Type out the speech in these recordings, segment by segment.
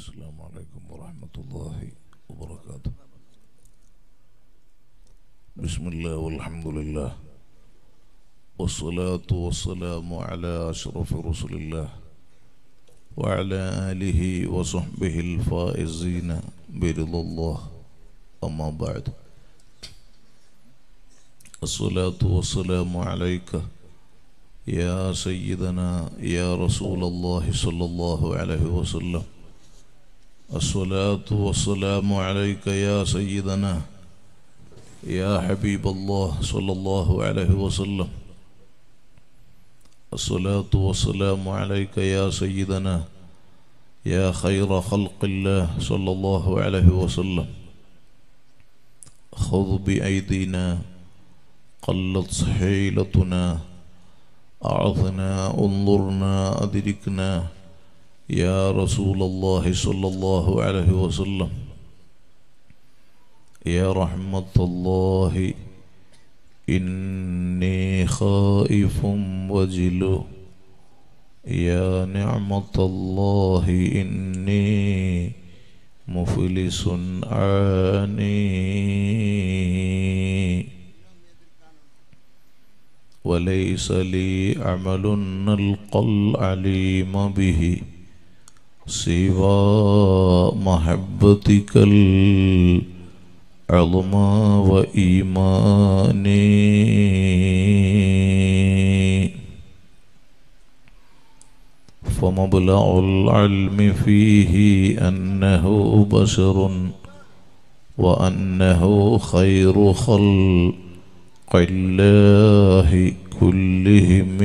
السلام عليكم ورحمة الله وبركاته بسم الله والحمد لله والصلاة والسلام على أشرف رسل الله وعلى آله وصحبه الفائزين برضا الله أما بعد الصلاة والسلام عليك يا سيدنا يا رسول الله صلى الله عليه وسلم الصلاة والسلام عليك يا سيدنا يا حبيب الله صلى الله عليه وسلم الصلاة والسلام عليك يا سيدنا يا خير خلق الله صلى الله عليه وسلم خذ بأيدينا قلت حيلتنا أعظنا انظرنا أدركنا يا رسول الله صلى الله عليه وسلم يا رحمة الله إني خائف وجل يا نعمة الله إني مفلس عاني وليس لي عمل نلقى العليم به سوى محبتك العظمى وإيماني فمبلغ العلم فيه أنه بشر وأنه خير خلق الله كلهم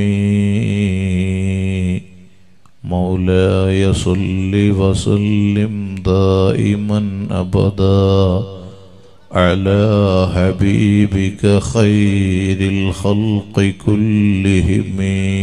مولاي صل وسلم دائما أبدا على حبيبك خير الخلق كلهم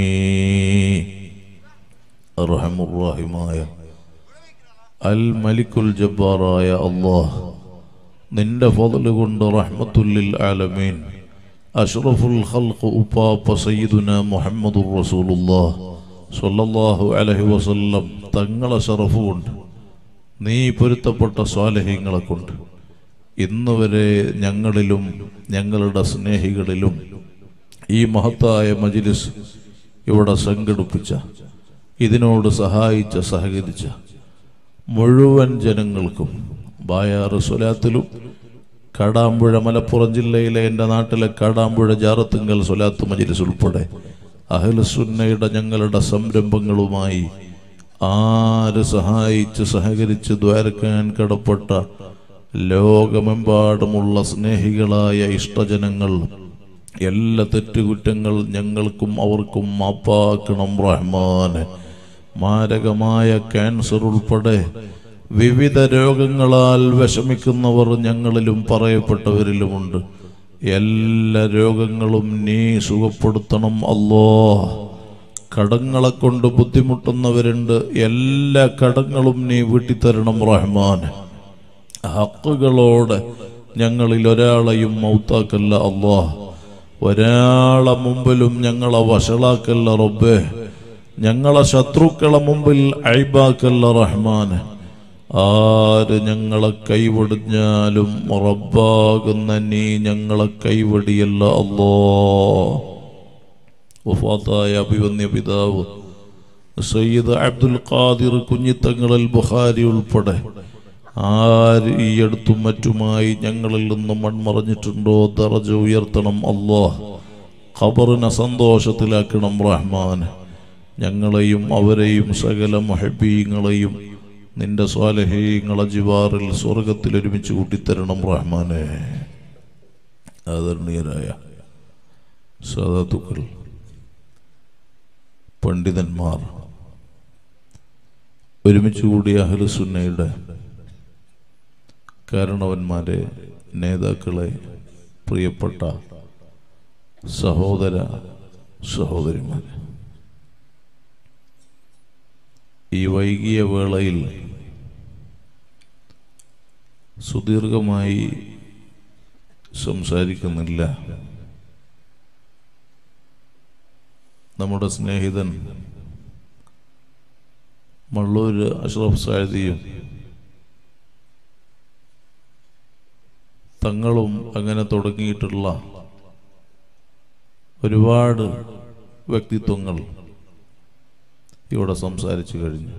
أرحم الراحمايا الملك الجبار يا الله നിന്റെ ഫضല് കൊണ്ട് റഹ്മത്തുല്ലിൽ ആലമീൻ അഷ്റഫുൽ ഖൽഖ് ഉപ്പാപ്പ സയ്യിദുന മുഹമ്മദുർ റസൂലുള്ളാഹ് സ്വല്ലല്ലാഹു അലൈഹി വസല്ലം തങ്ങളെ ഷറഫ് കൊണ്ട് നീ പൊരുത്തപ്പെട്ട സ്വാലഹ്യങ്ങളെ കൊണ്ട് ഇന്ന് വരെ ഞങ്ങളിലും ഞങ്ങളുടെ സ്നേഹികളിലും ഈ മഹത്തായ മജിലിസ് ഇവിടെ സംഘടിപ്പിച്ച ഇതിനോട് സഹായിച്ച സഹകരിച്ച മുഴുവൻ ജനങ്ങൾക്കും ബായാറ് സ്വലാത്തിലും കാടാമ്പുഴ മലപ്പുറം ജില്ലയിലെ എൻ്റെ നാട്ടിലെ കാടാമ്പുഴ ജാറത്തുങ്കൽ സ്വലാത്ത് മജിലിസ് ഉൾപ്പെടെ അഹ്ലസുന്നയുടെ ഞങ്ങളുടെ സംരംഭങ്ങളുമായി ആര് സഹായിച്ച് സഹകരിച്ച് ദ്വാരക്കാൻ കടപ്പെട്ട ലോകമെമ്പാടുമുള്ള സ്നേഹികളായ ഇഷ്ടജനങ്ങൾ എല്ലാ തെറ്റുകുറ്റങ്ങൾ ഞങ്ങൾക്കും അവർക്കും മാപ്പാക്കണം റഹ്മാന് മാരകമായ ക്യാൻസർ ഉൾപ്പെടെ വിവിധ രോഗങ്ങളാൽ വിഷമിക്കുന്നവർ ഞങ്ങളിലും പറയപ്പെട്ടവരിലുമുണ്ട് എല്ലാ രോഗങ്ങളും നീ സുഖപ്പെടുത്തണം അല്ലോ കടങ്ങളെ കൊണ്ട് ബുദ്ധിമുട്ടുന്നവരുണ്ട് എല്ലാ കടങ്ങളും നീ വീട്ടിത്തരണം റഹ്മാൻ ഹക്കുകളോടെ ഞങ്ങളിൽ ഒരാളെയും മൗത്താക്കല്ല അല്ലോ ഒരാളെ മുമ്പിലും ഞങ്ങളെ വഷളാക്കല്ല റബ്ബേ ഞങ്ങളെ ശത്രുക്കളെ മുമ്പിൽ അഴിബാക്കല്ല റഹ്മാൻ ആര് ഞങ്ങളെ കൈവടിഞ്ഞാലും റബ്ബാകുന്ന നീ ഞങ്ങളെ കൈവടിയല്ല അല്ലോ വഫാത്തായ അഭിവന്യ പിതാവ് സയ്യിദ് അബ്ദുൽ ഖാദിർ കുഞ്ഞിത്തങ്ങളിൽ ബുഖാരി ഉൾപ്പെടെ ആര് ഈ അടുത്തും മറ്റുമായി ഞങ്ങളിൽ നിന്നും മൺമറഞ്ഞിട്ടുണ്ടോ ദറജ ഉയർത്തണം അല്ലോ ഖബറിനെ സന്തോഷത്തിലാക്കണം റഹ്മാൻ ഞങ്ങളെയും അവരെയും സകല മഹബീങ്ങളെയും നിന്റെ സ്വാലഹീങ്ങളെ ജിവാറിൽ സ്വർഗത്തിൽ ഒരുമിച്ച് കൂട്ടിത്തരണം റഹ്മാനെ ആദരണീയരായ സദാത്തുക്കൾ പണ്ഡിതന്മാർ ഒരുമിച്ച് കൂടിയ അഹ്ലുസുന്നയുടെ കാരണവന്മാരെ നേതാക്കളെ പ്രിയപ്പെട്ട സഹോദര സഹോദരിമാരെ ഈ വൈകിയ വേളയിൽ സുദീർഘമായി സംസാരിക്കുന്നില്ല നമ്മുടെ സ്നേഹിതൻ മള്ളൂർ അഷ്റഫ് സാദിയും തങ്ങളും അങ്ങനെ തുടങ്ങിയിട്ടുള്ള ഒരുപാട് വ്യക്തിത്വങ്ങൾ ഇവിടെ സംസാരിച്ചു കഴിഞ്ഞു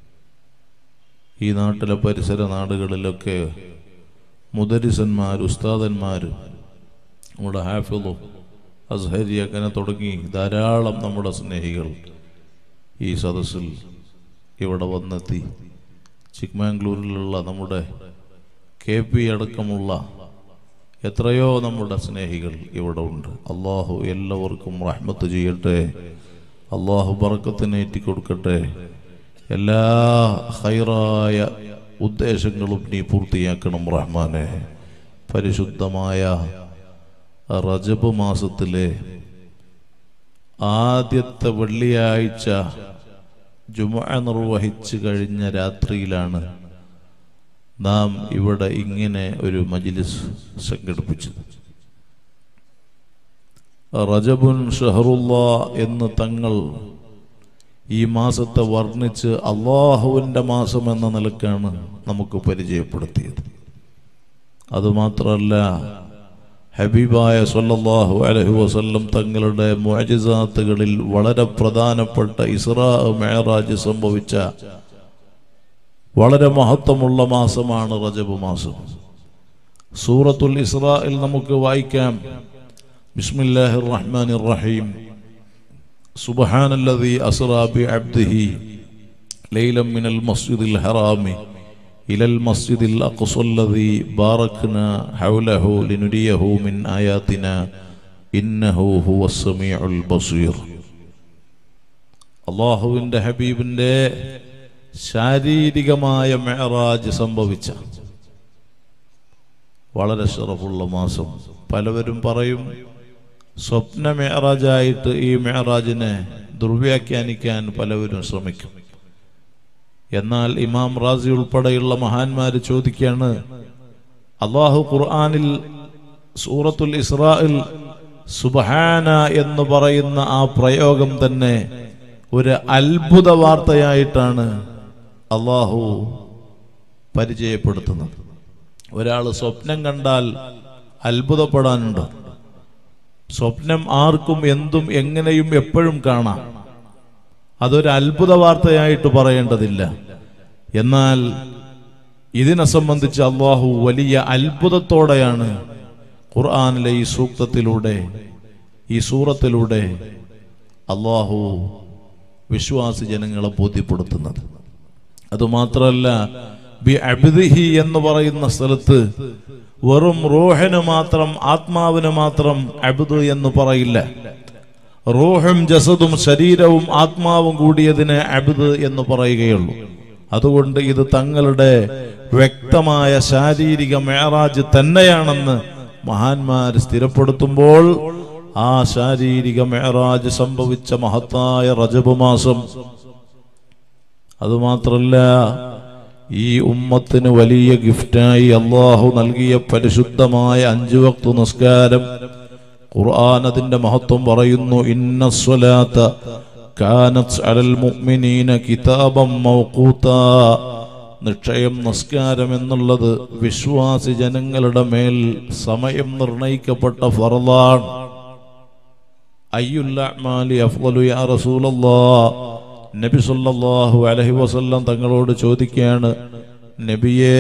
ഈ നാട്ടിലെ പരിസര നാടുകളിലൊക്കെ മുദരിസന്മാർ ഉസ്താദന്മാർ നമ്മുടെ ഹാഫിളും അസ്ഹരി അങ്ങനെ തുടങ്ങി ധാരാളം നമ്മുടെ സ്നേഹികൾ ഈ സദസ്സിൽ ഇവിടെ വന്നെത്തി ചിക്മാംഗ്ലൂരിലുള്ള നമ്മുടെ കെ പി അടക്കമുള്ള എത്രയോ നമ്മുടെ സ്നേഹികൾ ഇവിടെ ഉണ്ട് അള്ളാഹു എല്ലാവർക്കും റഹ്മത്ത് ചെയ്യട്ടെ അള്ളാഹു ബറക്കത്തിനേറ്റി കൊടുക്കട്ടെ എല്ലാ ഹൈറായ ഉദ്ദേശങ്ങളും നീ പൂർത്തിയാക്കണം റഹ്മാനെ പരിശുദ്ധമായ റജബ് മാസത്തിലെ ആദ്യത്തെ വെള്ളിയാഴ്ച ജുമ നിർവഹിച്ചു കഴിഞ്ഞ രാത്രിയിലാണ് നാം ഇവിടെ ഇങ്ങനെ ഒരു മജിലിസ് സംഘടിപ്പിച്ചത് റജബുൻ ഷഹറുല്ല എന്ന് തങ്ങൾ ഈ മാസത്തെ വർണ്ണിച്ച് അള്ളാഹുവിൻ്റെ മാസം എന്ന നിലക്കാണ് നമുക്ക് പരിചയപ്പെടുത്തിയത് അതുമാത്രമല്ല ഹബീബായ സല്ലല്ലാഹു അലൈഹി വസല്ലം തങ്ങളുടെ മുഅജിസാത്തുകളിൽ വളരെ പ്രധാനപ്പെട്ട ഇസ്രാ മെഹറാജ് സംഭവിച്ച വളരെ മഹത്വമുള്ള മാസമാണ് റജബ് മാസം സൂറത്തുൽ ഇസ്രായിൽ നമുക്ക് വായിക്കാം ബിസ്മില്ലാഹിർ റഹ്മാനിർ റഹീം സുബ്ഹാനല്ലദീ അസ്റാ ബിഅബ്ദിഹി ലൈലം മിനൽ മസ്ജിദിൽ ഹറാമി ഇലൽ മസ്ജിദിൽ അഖ്സല്ലദീ ബാറക്നാ ഹൗലഹു ലിനുരിയഹു മിൻ ആയാതിനാ ഇന്നഹു ഹുവസ് സമീഉൽ ബസീർ അള്ളാഹുവിൻ്റെ ഹബീബിൻ്റെ ശാരീരികമായ മെഹറാജ് സംഭവിച്ച വളരെ ഷറഫുള്ള മാസം പലവരും പറയും സ്വപ്ന മെഹറാജായിട്ട് ഈ മെഹറാജിനെ ദുർവ്യാഖ്യാനിക്കാൻ പലവരും ശ്രമിക്കും എന്നാൽ ഇമാം റാസി ഉൾപ്പെടെയുള്ള മഹാന്മാര് ചോദിക്കുകയാണ് അള്ളാഹു ഖുർആാനിൽ സൂറത്തുൽ ഇസ്രായിൽ സുബഹാന എന്ന് പറയുന്ന ആ പ്രയോഗം തന്നെ ഒരു അത്ഭുത വാർത്തയായിട്ടാണ് അള്ളാഹു പരിചയപ്പെടുത്തുന്നത് ഒരാൾ സ്വപ്നം കണ്ടാൽ അത്ഭുതപ്പെടാനുണ്ട് സ്വപ്നം ആർക്കും എന്തും എങ്ങനെയും എപ്പോഴും കാണാം അതൊരു അത്ഭുത വാർത്തയായിട്ട് പറയേണ്ടതില്ല എന്നാൽ ഇതിനെ സംബന്ധിച്ച് അള്ളാഹു വലിയ അത്ഭുതത്തോടെയാണ് ഖുർആാനിലെ ഈ സൂക്തത്തിലൂടെ ഈ സൂറത്തിലൂടെ അള്ളാഹു വിശ്വാസി ജനങ്ങളെ ബോധ്യപ്പെടുത്തുന്നത് അതുമാത്രമല്ല ബി അബ്ദിഹി എന്ന് പറയുന്ന സ്ഥലത്ത് വെറും റൂഹിന് മാത്രം ആത്മാവിന് മാത്രം അബ്ദ് എന്ന് പറയില്ല റൂഹും ജസദും ശരീരവും ആത്മാവും കൂടിയതിന് അബ്ദ് എന്ന് പറയുകയുള്ളൂ അതുകൊണ്ട് ഇത് തങ്ങളുടെ വ്യക്തമായ ശാരീരിക മേറാജ് തന്നെയാണെന്ന് മഹാന്മാർ സ്ഥിരപ്പെടുത്തുമ്പോൾ ആ ശാരീരിക മേറാജ് സംഭവിച്ച മഹത്തായ റജബ് മാസം അതുമാത്രല്ല ഈ ഉമ്മത്തിന് വലിയ ഗിഫ്റ്റായി അള്ളാഹു നൽകിയ പരിശുദ്ധമായ അഞ്ചു വക്തു നിസ്കാരം ഖുർആൻ അതിന്റെ മഹത്വം പറയുന്നു ഇന്ന സ്വലാത്ത കാനത്ത് അലൽ മുഅ്മിനീന കിതാബം മൗഖൂതാ നിക്ഷയം നിസ്കാരം എന്നുള്ളത് വിശ്വാസി ജനങ്ങളുടെ മേൽ സമയം നിർണയിക്കപ്പെട്ട ഫറലാണ് അയ്യുല്ലഅ്മാലി അഫ്ളലു യാ റസൂലല്ലാഹ് നബി സല്ലല്ലാഹു അലൈഹി വസല്ലം തങ്ങളോട് ചോദിക്കുകയാണ് നബിയേ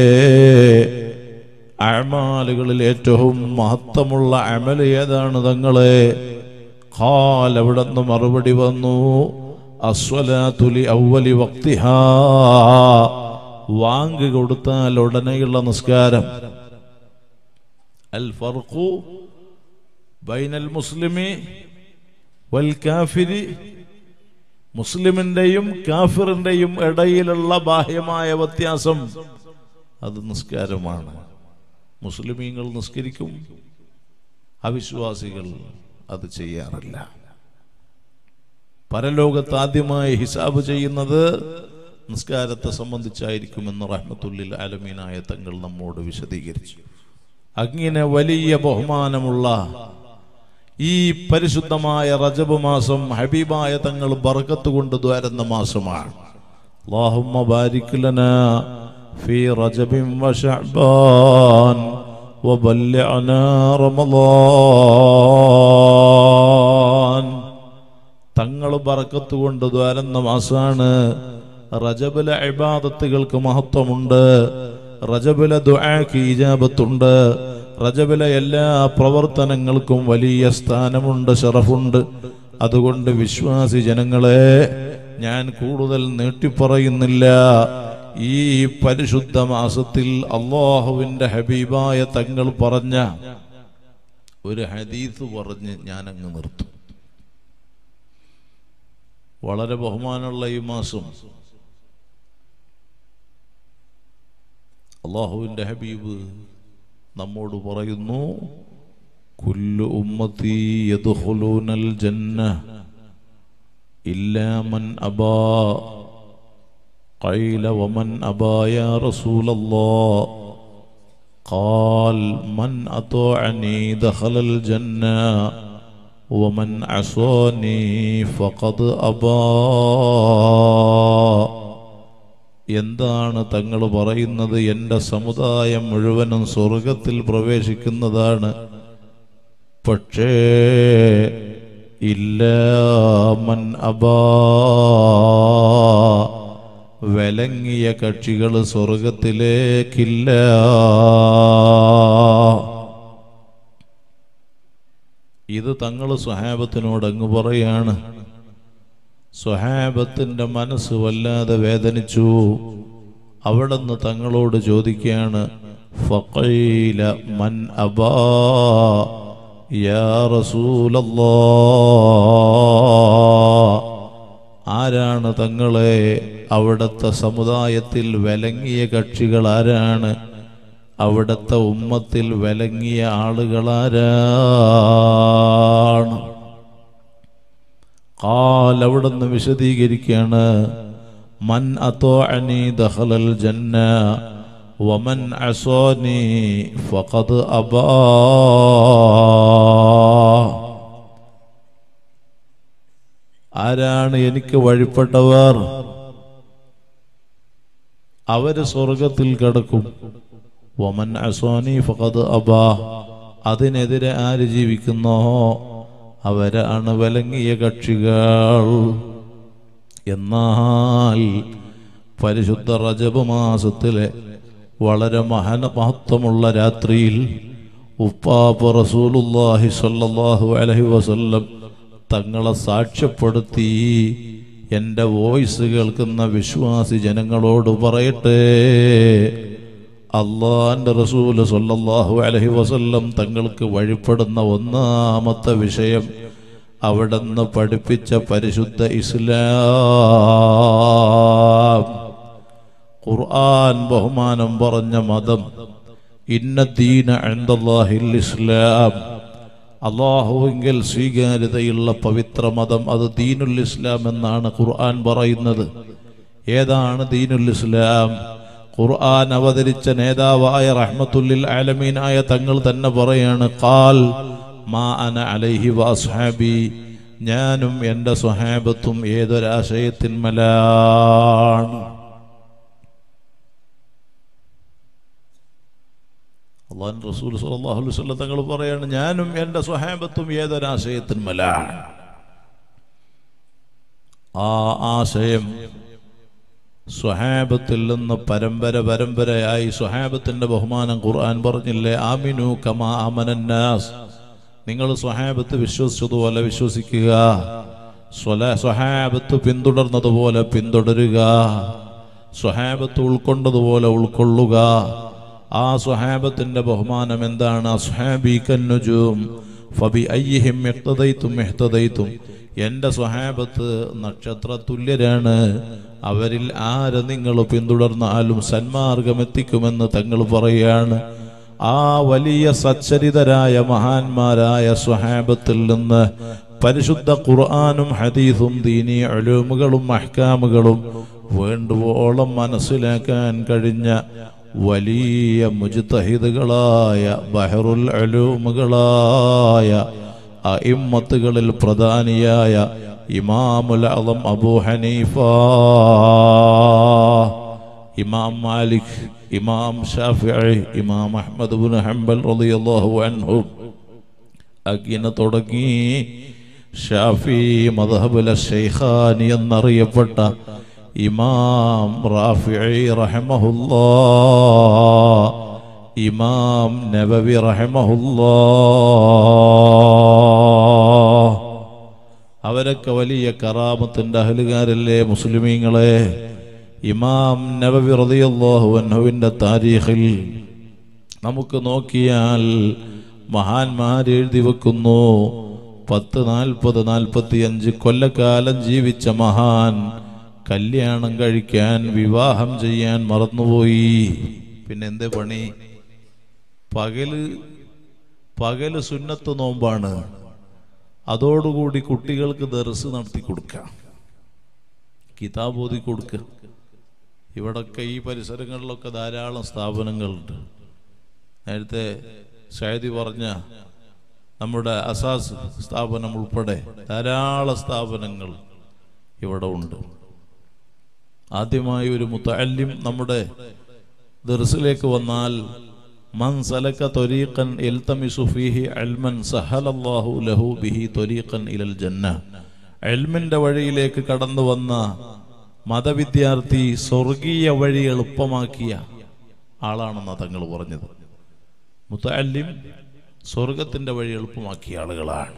അമാലുകളിൽ ഏറ്റവും മഹത്വമുള്ള അമൽ ഏതാണ് തങ്ങളെ ഖാൽ അവിടെ നിന്ന് മറുപടി വന്നു അസ്വലാത്തുലി ഔവലി വക്തിഹാ വാങ്ക് കൊടുത്താൽ ഉടനെയുള്ള നിസ്കാരം അൽ ഫർഖു ബൈനൽ മുസ്ലിമി വൽ കാഫിരി മുസ്ലിമിന്റെയും കാഫിറിന്റെയും ഇടയിലുള്ള ബാഹ്യമായ വ്യത്യാസം അത് നിസ്കാരമാണ് മുസ്ലിമീങ്ങൾ നിസ്കരിക്കും അവിശ്വാസികൾ അത് ചെയ്യാറില്ല പരലോകത്ത് ആദ്യമായി ഹിസാബ് ചെയ്യുന്നത് നിസ്കാരത്തെ സംബന്ധിച്ചായിരിക്കുമെന്ന് റഹ്മത്തുല്ലിൽ ആലമീനായ തങ്ങൾ നമ്മോട് വിശദീകരിച്ചു അങ്ങനെ വലിയ ബഹുമാനമുള്ള ഈ പരിശുദ്ധമായ റജബ് മാസം ഹബീബായ തങ്ങൾ ബർക്കത്ത് കൊണ്ട് ദ്വാരുന്ന മാസമാണ് اللهم بارك لنا في رجب وشعبان وبلغنا رمضان തങ്ങൾ ബറക്കത്ത് കൊണ്ട് ദ്വാരുന്ന മാസാണ് റജബിലെ ഇബാദത്തുകൾക്ക് മഹത്വമുണ്ട് റജബിലെ ദുആക്ക് ഇജാബത്തുണ്ട് റജബിലെ എല്ലാ പ്രവർത്തനങ്ങൾക്കും വലിയ സ്ഥാനമുണ്ട് ഷറഫുണ്ട് അതുകൊണ്ട് വിശ്വാസി ജനങ്ങളെ ഞാൻ കൂടുതൽ നീട്ടിപ്പറയുന്നില്ല ഈ പരിശുദ്ധ മാസത്തിൽ അള്ളാഹുവിന്റെ ഹബീബായ തങ്ങൾ പറഞ്ഞ ഒരു ഹദീസ് പറഞ്ഞ് ഞാൻ അങ്ങ് നിർത്തും വളരെ ബഹുമാനമുള്ള ഈ മാസം അള്ളാഹുവിന്റെ ഹബീബ് നമ്മോട് പറയുന്നു കുല്ലു ഉമ്മത്തി യദ്ഖുലൂനൽ ജന്ന ഇല്ലാ മൻ അബാ قيل ومن أبى يا رسول الله قال من أطاعني دخل الجنة ومن عصاني فقد أبى എന്താണ് തങ്ങൾ പറയുന്നത് എൻ്റെ സമുദായം മുഴുവനും സ്വർഗത്തിൽ പ്രവേശിക്കുന്നതാണ് പക്ഷേ ഇല്ല മൻ അബാ വിലങ്ങിയ കക്ഷികൾ സ്വർഗത്തിലേക്കില്ല ഇത് തങ്ങൾ സ്വഹാബത്തിനോട് അങ്ങ് പറയാണ് സ്വഹാബത്തിന്റെ മനസ്സ് വല്ലാതെ വേദനിച്ചു അവിടുന്ന് തങ്ങളോട് ചോദിക്കുകയാണ് ഫഖീല മൻ അബാ യാ റസൂലല്ലാ ആരാണ് തങ്ങളെ അവിടുത്തെ സമുദായത്തിൽ വിലങ്ങിയ കക്ഷികൾ ആരാണ് അവിടുത്തെ ഉമ്മത്തിൽ വിലങ്ങിയ ആളുകളാരാണ് കാൽ അവിടുന്ന് വിശദീകരിക്കുകയാണ് മൻ അത്തോഅനി ദഖലൽ ജന്ന വമൻ അസോനി ഫഖദ് അബാ ആരാണ് എനിക്ക് വഴിപ്പെട്ടവർ അവര് സ്വർഗത്തിൽ കിടക്കും വമൻ അസോനി ഫഖദ് അബാ അതിനെതിരെ ആര് ജീവിക്കുന്നോ അവരാണ് വിലങ്ങിയ കക്ഷികൾ എന്നാൽ പരിശുദ്ധ റജബ് മാസത്തിലെ വളരെ മഹന മഹത്വമുള്ള രാത്രിയിൽ ഉപ്പാപ്പ് റസൂലുല്ലാഹി സ്വല്ലല്ലാഹു അലൈഹി വസല്ലം തങ്ങളെ സാക്ഷ്യപ്പെടുത്തി എൻ്റെ വോയിസ് കേൾക്കുന്ന വിശ്വാസി ജനങ്ങളോട് പറയട്ടെ അള്ളാന്റെ റസൂല് സല്ലല്ലാഹു അലൈഹി വസല്ലം തങ്ങൾക്ക് വഴിപ്പെടുന്ന ഒന്നാമത്തെ വിഷയം അവിടുന്ന് പഠിപ്പിച്ച പരിശുദ്ധ ഇസ്ലാം ഖുർആൻ ബഹുമാനം പറഞ്ഞ മതം ഇന്ന ദീന അൻദല്ലാഹിൽ ഇസ്ലാം അള്ളാഹുവെങ്കിൽ സ്വീകാര്യതയുള്ള പവിത്ര മതം അത് ദീനുൽ ഇസ്ലാം എന്നാണ് ഖുർആൻ പറയുന്നത് ഏതാണ് ദീനുൽ ഇസ്ലാം ഖുർആൻ അവതരിച്ച നേതാവായ റഹ്മത്തുല്ലിൽ ആലമീനായ തങ്ങൾ തന്നെ പറയാണ് ഖാൽ മാ അന അലൈഹി വാസ്ഹാബി ഞാനും എൻ്റെ സ്വഹാബത്തും ഏതൊരാശയത്തിന്മലാണ് അള്ളാഹു റസൂൽ സല്ലല്ലാഹു അലൈഹി വസല്ലം തങ്ങൾ പറയാണ് ഞാനും എൻ്റെ സ്വഹാബത്തും ഏതൊരാശയത്തിന്മലാണ് ആ ആശയം സ്വഹാബത്തിൽ നിന്ന് പരമ്പര പരമ്പരയായി സ്വഹാബത്തിന്റെ ബഹുമാനം ഖുർആൻ പറഞ്ഞില്ലേ ആമിനു കമാ അമനന്നാസ് നിങ്ങൾ സ്വഹാബത്ത് വിശ്വസിച്ചതുപോലെ വിശ്വസിക്കുക സ്വല- സ്വഹാബത്ത് പിന്തുടർന്നതുപോലെ പിന്തുടരുക സ്വഹാബത്ത് ഉൾക്കൊണ്ടതുപോലെ ഉൾക്കൊള്ളുക ആ സ്വഹാബത്തിന്റെ ബഹുമാനം എന്താണ് അസ്ഹാബി കന്നുജും ഫബി അയ്യിഹിം ഇഹ്തദൈതും ഇഹ്തദൈതും എൻ്റെ സ്വഹാബത്ത് നക്ഷത്ര തുല്യരാണ് അവരിൽ ആര് നിങ്ങൾ പിന്തുടർന്നാലും സന്മാർഗമെത്തിക്കുമെന്ന് തങ്ങൾ പറയാണ് ആ വലിയ സച്ചരിതരായ മഹാന്മാരായ സ്വഹാബത്തിൽ നിന്ന് പരിശുദ്ധ ഖുർആാനും ഹദീസും ദീനി അലൂമുകളും അഹ്കാമുകളും വേണ്ടുവോളം മനസ്സിലാക്കാൻ കഴിഞ്ഞ വലിയ മുജ്തഹിദുകളായ ബഹറുൽ അലൂമുകളായ അയിമ്മത്തുകളിൽ പ്രധാനിയായ ഇമാമുൽ അളം അബൂ ഹനീഫ ഇമാം മാലിക് ഇമാം ഷാഫിഇ ഇമാം അഹ്മദ് ബിൻ ഹംബൽ റളിയല്ലാഹു അൻഹു അങ്ങനെ തുടങ്ങി ഷാഫി മദ്ഹബുല ഷെയ്ഖാനി എന്നറിയപ്പെട്ട ഇമാം റാഫിഇ റഹ്മഹുല്ലാ ഇമാം നബവി റഹ്മഹുല്ലാ അവരൊക്കെ വലിയ കറാമത്തിന്റെ അഹലുകാരല്ലേ മുസ്ലിമീങ്ങളെ ഇമാം നബവി റളിയല്ലാഹു അൻഹുവിന്റെ താരീഖിൽ നമുക്ക് നോക്കിയാൽ മഹാന്മാർ എഴുതി വെക്കുന്നു പത്ത് നാൽപ്പത് നാൽപ്പത്തി അഞ്ച് കൊല്ലക്കാലം ജീവിച്ച മഹാൻ കല്യാണം കഴിക്കാൻ വിവാഹം ചെയ്യാൻ മറന്നുപോയി പിന്നെ എന്തേ പണി പകല് പകല് സുന്നത്ത് നോമ്പാണ് അതോടുകൂടി കുട്ടികൾക്ക് ദർസ് നടത്തി കൊടുക്കുക കിതാബ് ഓതി കൊടുക്കുക ഇവിടൊക്കെ ഈ പരിസരങ്ങളിലൊക്കെ ധാരാളം സ്ഥാപനങ്ങളുണ്ട് നേരത്തെ ഷായദി പറഞ്ഞ നമ്മുടെ അസാസ് സ്ഥാപനം ഉൾപ്പെടെ ധാരാളം സ്ഥാപനങ്ങൾ ഇവിടെ ഉണ്ട് ആദ്യമായി ഒരു മുത്തല്ലിം നമ്മുടെ ദർസിലേക്ക് വന്നാൽ മൻ സലക ത്വരീഖൻ യൽതമിസു ഫീഹി അൽമൻ സഹലല്ലാഹു ലഹു ബിഹി ത്വരീഖൻ ഇലൽ ജന്ന അൽമിന്റെ വഴിയിലേക്ക് കടന്നു വന്ന മതവിദ്യാർത്ഥി സ്വർഗീയ വഴി എളുപ്പമാക്കിയ ആളാണെന്ന് തങ്ങൾ പറഞ്ഞത് മുത്തല്ലിം സ്വർഗത്തിന്റെ വഴി എളുപ്പമാക്കിയ ആളുകളാണ്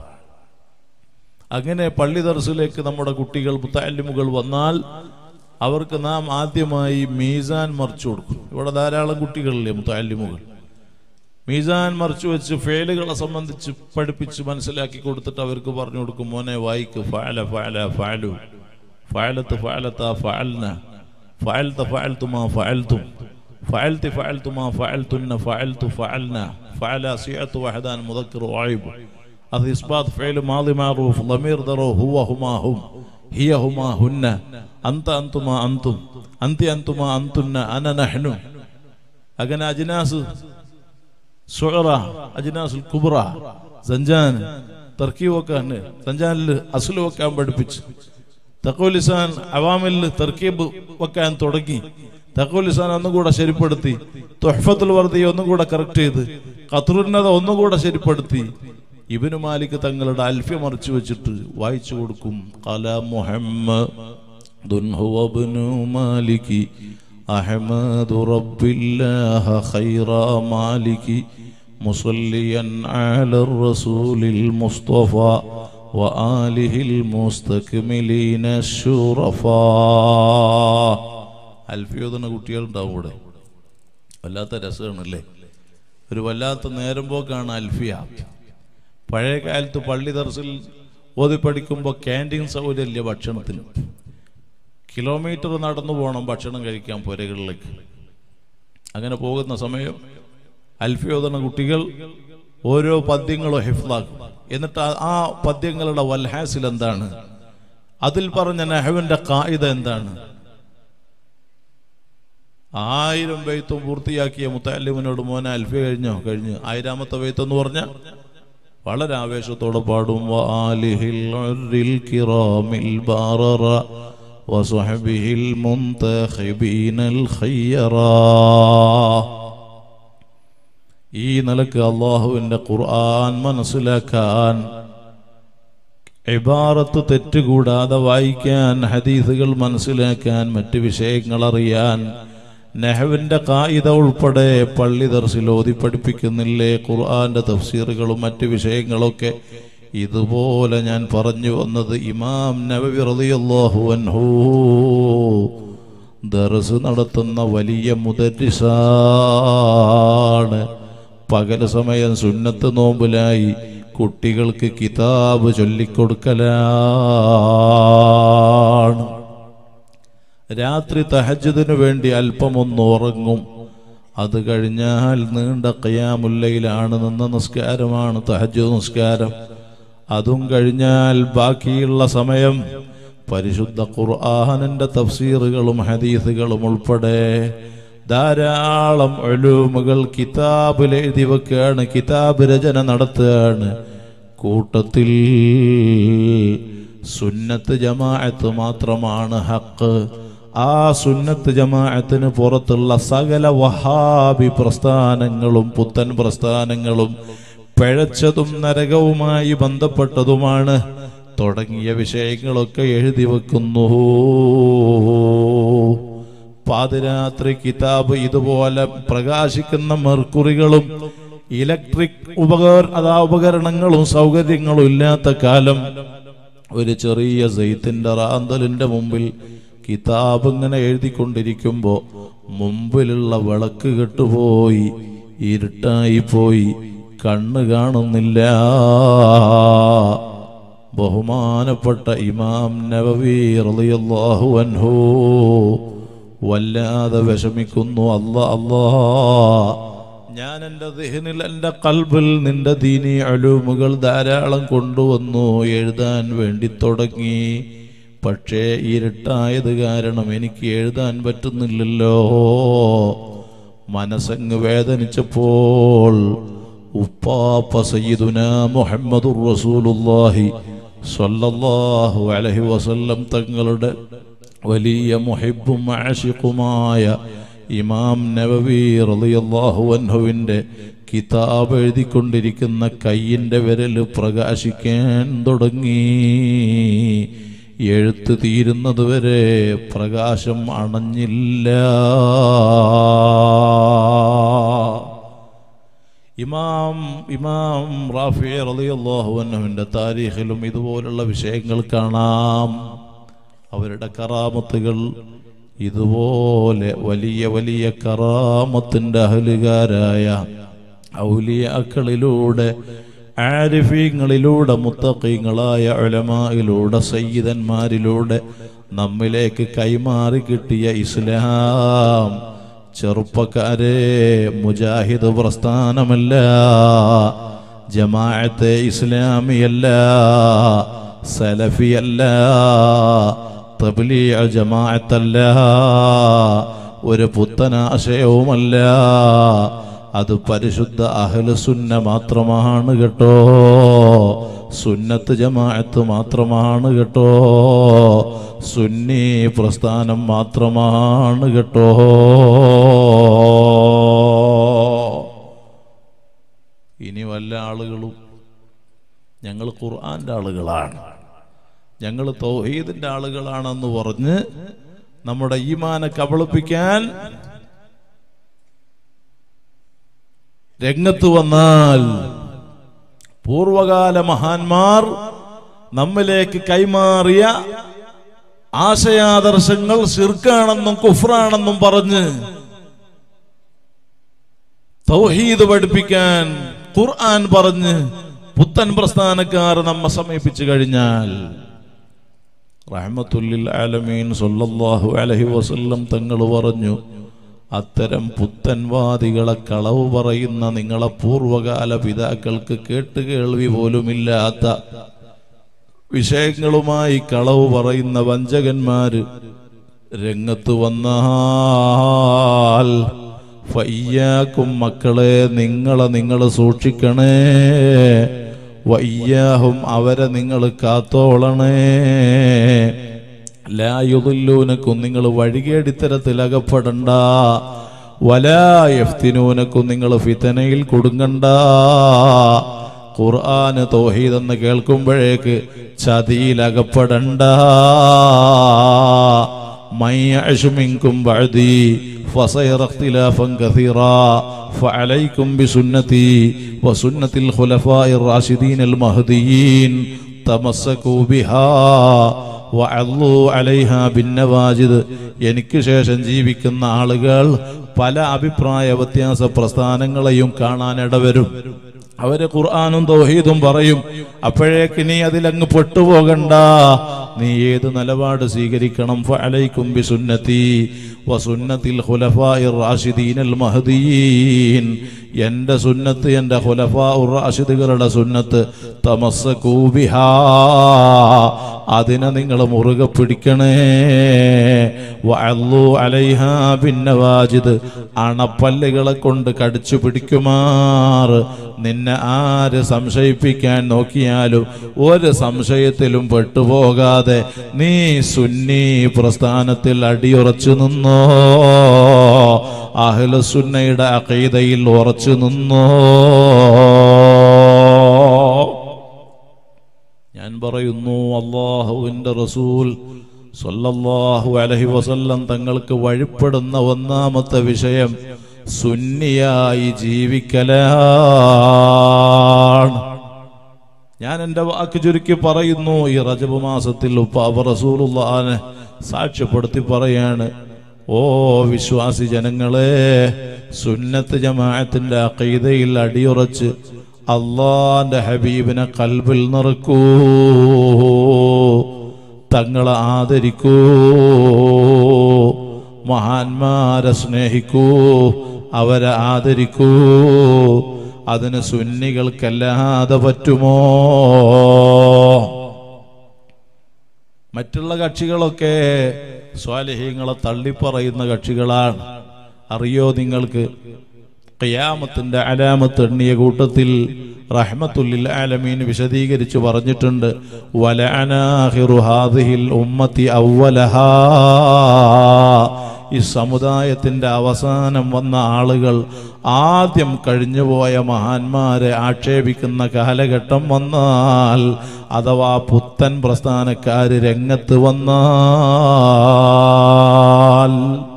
അങ്ങനെ പള്ളി ദർസിലേക്ക് നമ്മുടെ കുട്ടികൾ മുത്തല്ലിമുകൾ വന്നാൽ അവർക്ക് നാം ആദ്യമായി മീസാൻ മറിച്ചു കൊടുക്കും ഇവിടെ ധാരാളം കുട്ടികളില്ലേ മുത്തല്ലിമുകൾ മീസാൻ മറിച്ചു വെച്ച് ഫേലുകളെ സംബന്ധിച്ച് പഠിപ്പിച്ച് മനസ്സിലാക്കി കൊടുത്തിട്ട് അവർക്ക് പറഞ്ഞു കൊടുക്കും മോനെ വായിക്ക് ഫാല ഫാല ഫാലു ഫാലത്ത് ഫാലത്ത ഫാൽന ഫാൽത്ത ഫാൽത്തുമാ ഫാൽത്തും فعلت فعلت ما فعلتن فعلت فعلنا فعل سيعة وحدان مذكر وعيب هذا إثبات فعل ماضي معروف ضمير ذرو هو هما هم هي هما هن أنت أنتما أنتم أنت أنتما أنتن أنا نحن أجنا أجناس سعرة أجناس الكبرى زنجان തർക്കീബൊക്കെ തന്നെ സഞ്ചാനിൽ അസുല് വെക്കാൻ പഠിപ്പിച്ചു തക്കോലിസാൻ അവാമിൽ തർക്കീബ് വെക്കാൻ തുടങ്ങി തക്കോലിസാൻ ഒന്നും കൂടെ ശരിപ്പെടുത്തി തൊഹഫത്തുൽ വർദ്ധി ഒന്നും കൂടെ കറക്റ്റ് ചെയ്ത് ഖത്റുന്നത ഒന്നും കൂടെ ശരിപ്പെടുത്തി ഇബിനു മാലിക് തങ്ങളുടെ അൽഫ്യ മറിച്ചു വെച്ചിട്ട് വായിച്ചു കൊടുക്കും കല മുഹമ്മദ് മാലികി അഹമ്മദ് റബ്ബില്ലാഹ ഖൈറ മാലികി مصليا على الرسول المصطفى وآله المستكملين الشرفاء അൽഫിയോദന കുട്ടികളുണ്ടാവും ഇവിടെ വല്ലാത്ത രസമാണല്ലേ ഒരു വല്ലാത്ത നേരം പോക്കാണ് അൽഫിയ പഴയ കാലത്ത് പള്ളി ദർസിൽ ഓതി പഠിക്കുമ്പോൾ ക്യാൻറ്റീൻ സൗകര്യമില്ല ഭക്ഷണത്തിന് കിലോമീറ്റർ നടന്നു പോകണം ഭക്ഷണം കഴിക്കാൻ പുരകളിലേക്ക് അങ്ങനെ പോകുന്ന സമയം അൽഫിയോദന കുട്ടികൾ ഓരോ പദ്യങ്ങളും ഹിഫ്ലാക്കും എന്നിട്ട് ആ- ആ പദ്യങ്ങളുടെ വൽഹാസിൽ എന്താണ് അതിൽ പറഞ്ഞ നെഹവിന്റെ കായിത എന്താണ് ആയിരം ബെയ്ത്തും പൂർത്തിയാക്കിയ മുത്തല്ലിമിനോട് മോനെ അൽഫി കഴിഞ്ഞോ കഴിഞ്ഞു ആയിരാമത്തെ ബെയ്ത്ത് എന്ന് പറഞ്ഞ വളരെ ആവേശത്തോടെ പാടും വആലിഹിൽ ഉർരിൽ കിറാമിൽ ബാററ വസുഹബിഹിൽ മുന്തഖിബീനൽ ഖയ്യറാ ഈ നിലക്ക് അള്ളാഹുവിന്റെ ഖുർആൻ മനസ്സിലാക്കാൻ ഇബാറത്ത് തെറ്റുകൂടാതെ വായിക്കാൻ ഹദീസുകൾ മനസ്സിലാക്കാൻ മറ്റ് വിഷയങ്ങൾ അറിയാൻ നെഹവിന്റെ കായിക ഉൾപ്പെടെ പള്ളി ദർശിൽ ഓതി പഠിപ്പിക്കുന്നില്ലേ ഖുർആന്റെ തഫ്സീറുകളും മറ്റ് വിഷയങ്ങളൊക്കെ ഇതുപോലെ ഞാൻ പറഞ്ഞു വന്നത് ഇമാം നബവി റളിയല്ലാഹു അൻഹു ദർസ് നടത്തുന്ന വലിയ മുദരിസാണ് പകൽ സമയം സുന്നത്ത് നോമ്പിലായി കുട്ടികൾക്ക് കിതാബ് ചൊല്ലിക്കൊടുക്കലാണ് രാത്രി തഹജദിനു വേണ്ടി അല്പമൊന്ന് ഉറങ്ങും അത് കഴിഞ്ഞാൽ നീണ്ട കയാമുല്ലയിലാണ് നിന്ന നിസ്കാരമാണ് തഹജ് നിസ്കാരം അതും കഴിഞ്ഞാൽ ബാക്കിയുള്ള സമയം പരിശുദ്ധ ഖുർആാനിന്റെ തഫ്സീറുകളും ഹദീസുകളും ഉൾപ്പെടെ ധാരാളം ഒലൂമുകൾ കിതാബിൽ എഴുതി വെക്കുകയാണ് കിതാബ് രചന നടത്തുകയാണ് കൂട്ടത്തിൽ സുന്നത്ത് ജമാഅത്ത് മാത്രമാണ് ഹക്ക് ആ സുന്നത്ത് ജമാഅത്തിന് പുറത്തുള്ള സകല വഹാബി പ്രസ്ഥാനങ്ങളും പുത്തൻ പ്രസ്ഥാനങ്ങളും പിഴച്ചതും നരകവുമായി ബന്ധപ്പെട്ടതുമാണ് തുടങ്ങിയ വിഷയങ്ങളൊക്കെ എഴുതി വെക്കുന്നു പാതിരാത്രി കിതാബ് ഇതുപോലെ പ്രകാശിക്കുന്ന മെർക്കുറികളും ഇലക്ട്രിക് ഉപകര അതാ ഉപകരണങ്ങളും സൗകര്യങ്ങളും ഇല്ലാത്ത കാലം ഒരു ചെറിയ സെയ്ത്തിന്റെ റാന്തലിന്റെ മുമ്പിൽ കിതാബ് ഇങ്ങനെ എഴുതിക്കൊണ്ടിരിക്കുമ്പോ മുമ്പിലുള്ള വിളക്ക് കെട്ടുപോയി ഇരുട്ടായി പോയി കണ്ണ് കാണുന്നില്ല ബഹുമാനപ്പെട്ട ഇമാം നവവി റളിയല്ലാഹു അൻഹു വല്ലാതെ വിഷമിക്കുന്നു അല്ല അല്ലാ ഞാൻ എൻ്റെ ദിഹനിൽ എൻ്റെ കൽബിൽ നിന്റെ ദീനി അലൂമുകൾ ധാരാളം കൊണ്ടുവന്നു എഴുതാൻ വേണ്ടി തുടങ്ങി പക്ഷേ ഇരുട്ടായത് കാരണം എനിക്ക് എഴുതാൻ പറ്റുന്നില്ലല്ലോ മനസ്സങ്ങ് വേദനിച്ചപ്പോൾ ഉപ്പാപ്പ സയ്യിദുന മുഹമ്മദുർ റസൂലുള്ളാഹി സ്വല്ലല്ലാഹു അലൈഹി വസല്ലം തങ്ങളുടെ വലിയ മുഹിബും ആഷിഖുമായ ഇമാം നബവി റളിയല്ലാഹു അൻഹുവിൻ്റെ കിതാബ് എഴുതിക്കൊണ്ടിരിക്കുന്ന കയ്യിൻ്റെ വിരൽ പ്രകാശിക്കാൻ തുടങ്ങി എഴുത്ത് തീരുന്നത് വരെ പ്രകാശം അണഞ്ഞില്ല ഇമാം ഇമാം റാഫി റളിയല്ലാഹു അൻഹുവിൻ്റെ താരീഖിലും ഇതുപോലുള്ള വിഷയങ്ങൾ കാണാം അവരുടെ കറാമത്തുകൾ ഇതുപോലെ വലിയ വലിയ കറാമത്തിൻ്റെ അഹലുകാരായ ഔലിയാക്കളിലൂടെ ആരിഫീങ്ങളിലൂടെ മുത്തഖീങ്ങളായ ഉലമായിലൂടെ സയ്യിദന്മാരിലൂടെ നമ്മിലേക്ക് കൈമാറി കിട്ടിയ ഇസ്ലാം ചെറുപ്പക്കാരെ മുജാഹിദ് പ്രസ്ഥാനമല്ല ജമാഅത്തെ ഇസ്ലാമിയല്ല സലഫിയല്ല തബ്ലീഅ ജമാഅത്തല്ല ഒരു പുത്തനാശയവുമല്ല അത് പരിശുദ്ധ അഹ്ലുസുന്ന മാത്രമാണ് കേട്ടോ സുന്നത്ത് ജമാഅത്ത് മാത്രമാണ് കേട്ടോ സുന്നി പ്രസ്ഥാനം മാത്രമാണ് കേട്ടോ ഇനി വല്ല ആളുകളും ഞങ്ങൾ ഖുർആന്റെ ആളുകളാണ് ഞങ്ങൾ തൗഹീദിന്റെ ആളുകളാണെന്ന് പറഞ്ഞ് നമ്മുടെ ഈമാനെ കബളിപ്പിക്കാൻ രംഗത്ത് വന്നാൽ പൂർവകാല മഹാന്മാർ നമ്മിലേക്ക് കൈമാറിയ ആശയാദർശങ്ങൾ ശിർക്കാണെന്നും കുഫ്രാണെന്നും പറഞ്ഞ് തൗഹീദ് പഠിപ്പിക്കാൻ ഖുർആൻ പറഞ്ഞ് പുത്തൻ പ്രസ്ഥാനക്കാർ നമ്മെ സമീപിച്ചു കഴിഞ്ഞാൽ റഹ്മത്തുല്ലിൽ ആലമീൻ സല്ലല്ലാഹു അലൈഹി വസല്ലം തങ്ങൾ പറഞ്ഞു അത്തരം പുത്തൻവാദികളെ കളവ് പറയുന്ന നിങ്ങളെ പൂർവകാല പിതാക്കൾക്ക് കേട്ടുകേൾവി പോലുമില്ലാത്ത വിഷയങ്ങളുമായി കളവ് പറയുന്ന വഞ്ചകന്മാര് രംഗത്ത് വന്നാൽ ഫയ്യാക്കും മക്കളെ നിങ്ങളെ നിങ്ങൾ സൂക്ഷിക്കണേ വയ്യാഹും അവരെ നിങ്ങൾ കാത്തോളണേ ലായുദില്ലൂനക്കും നിങ്ങൾ വഴികേടിത്തരത്തിൽ അകപ്പെടണ്ട വലായഫ്തിനൂനക്കും നിങ്ങൾ ഫിത്തനയിൽ കൊടുങ്ങണ്ട ഖുർആന് തോഹീദ് എന്ന് കേൾക്കുമ്പോഴേക്ക് ചതിയിലകപ്പെടണ്ട മയ്യഴുമിങ്കും ബഅദി فسير اختلافا كثيرا فعليكم بسنتي وسنة الخلفاء الراشدين المهديين تمسكوا بها വഅള്ളൂ അലൈഹ ബിന്നവാജിദ് എനിക്ക് ശേഷം ജീവിക്കുന്ന ആളുകൾ പല അഭിപ്രായ വ്യത്യാസ പ്രസ്ഥാനങ്ങളെയും കാണാൻ ഇടവരും അവര് ഖുർആാനും തൗഹീദും പറയും അപ്പോഴേക്ക് നീ അതിലങ്ങ് പെട്ടുപോകണ്ട നീ ഏത് നിലപാട് സ്വീകരിക്കണം ഫഅലൈക്കും ബിസുന്നതി വസുന്നത്തിൽ ഖുലഫാഇർ റാഷിദീൻ അൽ മഹ്ദിയീൻ എൻ്റെ സുന്നത്ത് എൻ്റെ ഹുലഫാ റാഷിദുകളുടെ സുന്നത്ത് തമസ്സകൂബിഹാ അതിനെ നിങ്ങൾ മുറുകെ പിടിക്കണേ വഅല്ലു അലൈഹാ ബിന്നവാജിദ് അണപ്പല്ലുകളെ കൊണ്ട് കടിച്ചു പിടിക്കുമാറ് നിന്നെ ആര് സംശയിപ്പിക്കാൻ നോക്കിയാലും ഒരു സംശയത്തിലും പെട്ടുപോകാതെ നീ സുന്നി പ്രസ്ഥാനത്തിൽ അടിയുറച്ചു നിന്നോ അഹ്ലുസുന്നയുടെ അഖീദയിൽ ഉറച്ചു നിന്നോ ഞാൻ പറയുന്നു അള്ളാഹുവിൻ്റെ റസൂൽ സല്ലല്ലാഹു അലൈഹി വസല്ലം തങ്ങൾക്ക് വഴിപ്പെടുന്ന ഒന്നാമത്തെ വിഷയം സുന്നിയായി ജീവിക്കലാണ് ഞാൻ എൻ്റെ വാക്ക് ചുരുക്കി പറയുന്നു ഈ റജബ് മാസത്തിൽ ഉപ്പാവ റസൂലുള്ളാനെ സാക്ഷ്യപ്പെടുത്തി പറയാണ് ഓ വിശ്വാസി ജനങ്ങളെ സുന്നത്ത് ജമാഅത്തിന്റെ അഖീദയിൽ അടിയുറച്ച് അള്ളാന്റെ ഹബീബിനെ കൽബിൽ നിറക്കൂ തങ്ങളെ ആദരിക്കൂ മഹാന്മാരെ സ്നേഹിക്കൂ അവരെ ആദരിക്കൂ അതിന് സുന്നികൾക്കല്ലാതെ പറ്റുമോ മറ്റുള്ള കക്ഷികളൊക്കെ സ്വാലിഹ്യങ്ങളെ തള്ളിപ്പറയുന്ന കക്ഷികളാണ് അറിയോ നിങ്ങൾക്ക് ഖിയാമത്തിന്റെ അലാമത്ത് എണ്ണിയ കൂട്ടത്തിൽ റഹ്മത്തുല്ലിൽ ആലമീൻ വിശദീകരിച്ച് പറഞ്ഞിട്ടുണ്ട് വലഅനാഹിറു ഹാദിഹിൽ ഉമ്മത്തി അവലഹാ ഈ സമുദായത്തിന്റെ അവസാനം വന്ന ആളുകൾ ആദ്യം കഴിഞ്ഞുപോയ മഹാന്മാരെ ആക്ഷേപിക്കുന്ന കാലഘട്ടം വന്നാൽ അഥവാ പുത്തൻ പ്രസ്ഥാനക്കാര് രംഗത്ത് വന്നാൽ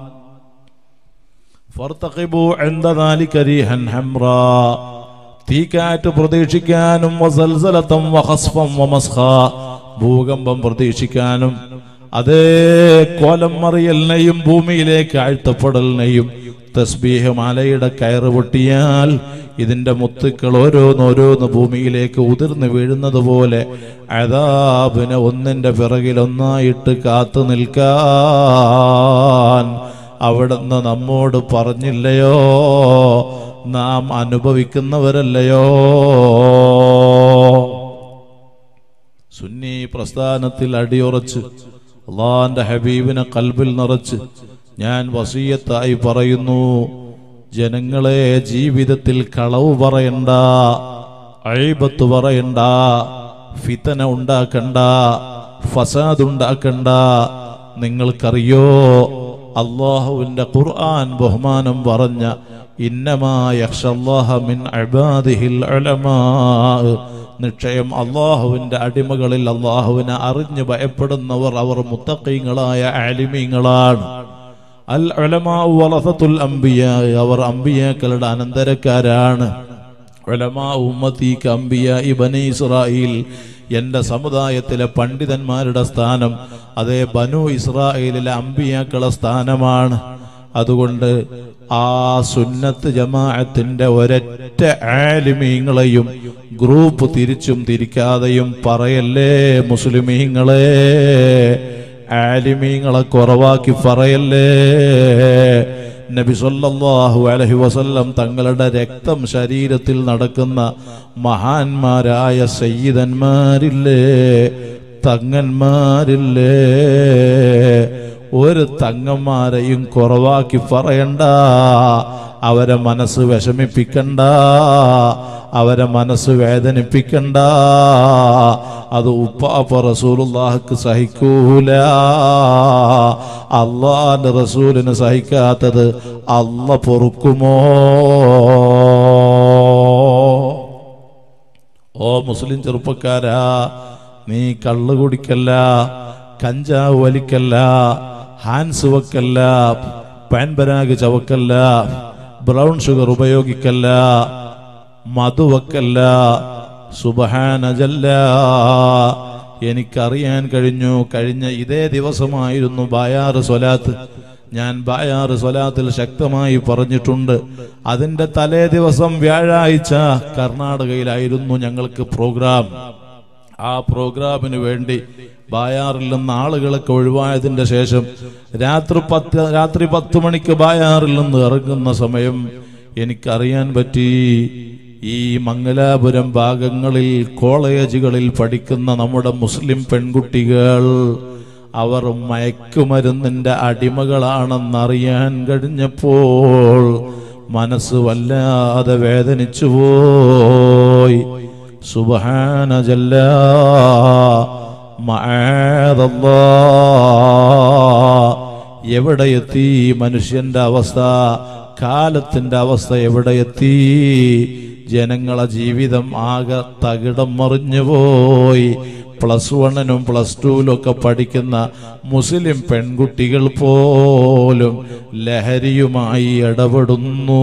فارتقبوا عند ذلك ريحا حمراء തീക്കാറ്റ് പ്രതീക്ഷിക്കാനും വസൽസലത്തം വഹസ്ഫം വമസ്ഖ ഭൂകമ്പം പ്രതീക്ഷിക്കാനും അതേ കോലം മറിയലിനെയും ഭൂമിയിലേക്ക് ആഴ്ത്തപ്പെടലിനെയും തസ്ബീഹ് മലയുടെ കയറ് പൊട്ടിയാൽ ഇതിന്റെ മുത്തുക്കൾ ഓരോന്നോരോന്ന് ഭൂമിയിലേക്ക് ഉതിർന്നു വീഴുന്നത് പോലെ അതാബിന് ഒന്നിന്റെ പിറകിലൊന്നായിട്ട് കാത്തു നിൽക്കാൻ അവിടുന്ന് നമ്മോട് പറഞ്ഞില്ലയോ നാം അനുഭവിക്കുന്നവരല്ലയോ സുന്നി പ്രസ്ഥാനത്തിൽ അടിയുറച്ച് അള്ളാന്റെ ഹബീബിനെ കൽബിൽ നിറച്ച് ഞാൻ വസീയത്തായി പറയുന്നു ജനങ്ങളെ ജീവിതത്തിൽ കളവ് പറയണ്ട അഴിബത്ത് പറയണ്ട ഫിതന ഉണ്ടാക്കണ്ട ഫസാദ് ഉണ്ടാക്കണ്ട നിങ്ങൾക്കറിയോ അള്ളാഹുവിന്റെ ഖുർആൻ ബഹുമാനം പറഞ്ഞ മിൻ അബാദിഹിൽ ഉലമാ നിശ്ചയം അള്ളാഹുവിന്റെ അടിമകളിൽ അള്ളാഹുവിനെ അറിഞ്ഞു ഭയപ്പെടുന്നവർ അവർ മുത്തക്കീങ്ങളായ ആലിമീങ്ങളാണ് അൽ ഉലമാ വലസത്തുൽ അംബിയ അവർ അംബിയാക്കളുടെ അനന്തരക്കാരാണ് ഉലമാ ഉമ്മത്തീക്ക് അംബിയ ഇബനി ഇസ്രായേൽ എന്റെ സമുദായത്തിലെ പണ്ഡിതന്മാരുടെ സ്ഥാനം അതേ ബനു ഇസ്രായേലിലെ അമ്പിയാക്കളെ സ്ഥാനമാണ് അതുകൊണ്ട് ആ സുന്നത്ത് ജമാഅത്തിന്റെ ഒരൊറ്റ ആലിമീങ്ങളെയും ഗ്രൂപ്പ് തിരിച്ചും തിരിക്കാതെയും പറയല്ലേ മുസ്ലിമീങ്ങളെ ആലിമീങ്ങളെ കുറവാക്കി പറയല്ലേ നബി സല്ലല്ലാഹു അലൈഹി വസല്ലം തങ്ങളുടെ രക്തം ശരീരത്തിൽ നടക്കുന്ന മഹാന്മാരായ സയ്യിദന്മാരില്ലേ തങ്ങന്മാരില്ലേ ഒരു തങ്ങന്മാരെയും കുറവാക്കി പറയണ്ട അവരെ മനസ്സ് വിഷമിപ്പിക്കണ്ട അവരെ മനസ്സ് വേദനിപ്പിക്കണ്ട അത് ഉപ്പാപ്പ റസൂലുള്ളാഹിക്ക് സഹിക്കൂല അള്ളാന്റെ റസൂലിന് സഹിക്കാത്തത് അല്ല പൊറുക്കുമോ ഓ മുസ്ലിം ചെറുപ്പക്കാരാ നീ കള്ളു കുടിക്കല്ല കഞ്ചാവ് വലിക്കല്ല ഹാൻസ് വെക്കല്ല പാൻപരാഗ് ചവക്കല്ല ബ്രൗൺ ഷുഗർ ഉപയോഗിക്കല്ല മധു വെക്കല്ല സുബഹാനജല്ല എനിക്കറിയാൻ കഴിഞ്ഞു കഴിഞ്ഞ ഇതേ ദിവസമായിരുന്നു ബായാറ് സ്വലാത്ത് ഞാൻ ബായാറ് സ്വലാത്തിൽ ശക്തമായി പറഞ്ഞിട്ടുണ്ട് അതിന്റെ തലേ ദിവസം വ്യാഴാഴ്ച കർണാടകയിലായിരുന്നു ഞങ്ങൾക്ക് പ്രോഗ്രാം ആ പ്രോഗ്രാമിന് വേണ്ടി ബായാറിൽ നിന്ന് ആളുകളൊക്കെ ഒഴിവായതിന്റെ ശേഷം രാത്രി പത്ത് രാത്രി പത്ത് മണിക്ക് ബായാറിൽ നിന്ന് ഇറങ്ങുന്ന സമയം എനിക്കറിയാൻ പറ്റി ഈ മംഗലാപുരം ഭാഗങ്ങളിൽ കോളേജുകളിൽ പഠിക്കുന്ന നമ്മുടെ മുസ്ലിം പെൺകുട്ടികൾ അവർ മയക്കുമരുന്നിന്റെ അടിമകളാണെന്നറിയാൻ കഴിഞ്ഞപ്പോൾ മനസ്സ് വല്ലാതെ വേദനിച്ചു പോയി സുബഹാന ജല്ല എവിടെ എത്തി മനുഷ്യന്റെ അവസ്ഥ കാലത്തിന്റെ അവസ്ഥ എവിടെ എത്തി ജനങ്ങളെ ജീവിതം ആകെ തകിടം മറിഞ്ഞുപോയി പ്ലസ് വണ്ണിനും പ്ലസ് ടുവിലൊക്കെ പഠിക്കുന്ന മുസ്ലിം പെൺകുട്ടികൾ പോലും ലഹരിയുമായി ഇടപെടുന്നു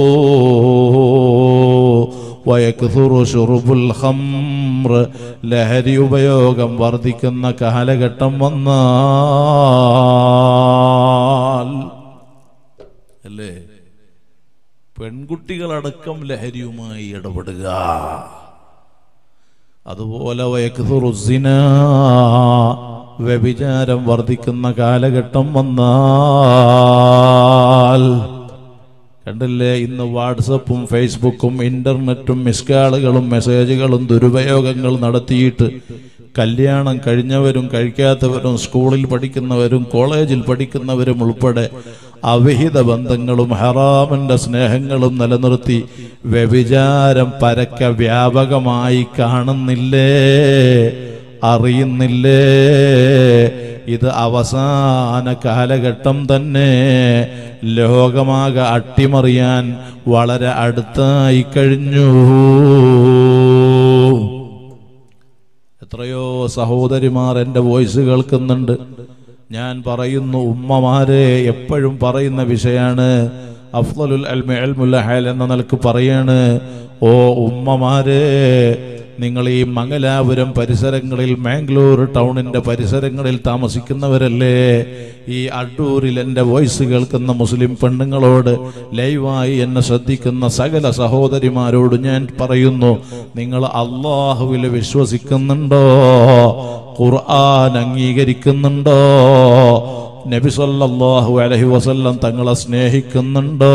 വയക്സുറു ഷുറുബുൽ ഖംർ ലഹരി ഉപയോഗം വർദ്ധിക്കുന്ന കാലഘട്ടം വന്നാൽ അല്ലേ പെൺകുട്ടികളടക്കം ലഹരിയുമായി ഇടപെടുക അതുപോലെ വയക്സുറു സിന വ്യഭിചാരം വർദ്ധിക്കുന്ന കാലഘട്ടം വന്നാൽ കണ്ടില്ലേ ഇന്ന് വാട്സപ്പും ഫേസ്ബുക്കും ഇന്റർനെറ്റും മിസ്കാളുകളും മെസ്സേജുകളും ദുരുപയോഗങ്ങൾ നടത്തിയിട്ട് കല്യാണം കഴിഞ്ഞവരും കഴിക്കാത്തവരും സ്കൂളിൽ പഠിക്കുന്നവരും കോളേജിൽ പഠിക്കുന്നവരും ഉൾപ്പെടെ അവിഹിത ബന്ധങ്ങളും ഹറാമിന്റെ സ്നേഹങ്ങളും നിലനിർത്തി വ്യഭിചാരം പരക്ക വ്യാപകമായി കാണുന്നില്ലേ അറിയുന്നില്ലേ ഇത് അവസാന കാലഘട്ടം തന്നെ ലോകമാകെ അട്ടിമറിയാൻ വളരെ അടുത്തായി കഴിഞ്ഞു എത്രയോ സഹോദരിമാർ എൻ്റെ വോയിസ് കേൾക്കുന്നുണ്ട് ഞാൻ പറയുന്നു ഉമ്മമാരെ എപ്പോഴും പറയുന്ന വിഷയാണ് അഫ്ലലുൽ അൽമി അൽമുൽ ഹയൽ എന്ന നിലക്ക് പറയാണ് ഓ ഉമ്മമാരെ നിങ്ങൾ ഈ മംഗലാപുരം പരിസരങ്ങളിൽ മാംഗ്ലൂർ ടൗണിന്റെ പരിസരങ്ങളിൽ താമസിക്കുന്നവരല്ലേ ഈ അഡ്ഡൂരിൽ എൻ്റെ വോയിസ് കേൾക്കുന്ന മുസ്ലിം പെണ്ണുങ്ങളോട് ലൈവായി എന്നെ ശ്രദ്ധിക്കുന്ന സകല സഹോദരിമാരോട് ഞാൻ പറയുന്നു നിങ്ങൾ അള്ളാഹുവിൽ വിശ്വസിക്കുന്നുണ്ടോ ഖുർആൻ അംഗീകരിക്കുന്നുണ്ടോ നബി സല്ലല്ലാഹു അലൈഹി വസല്ലം തങ്ങളെ സ്നേഹിക്കുന്നുണ്ടോ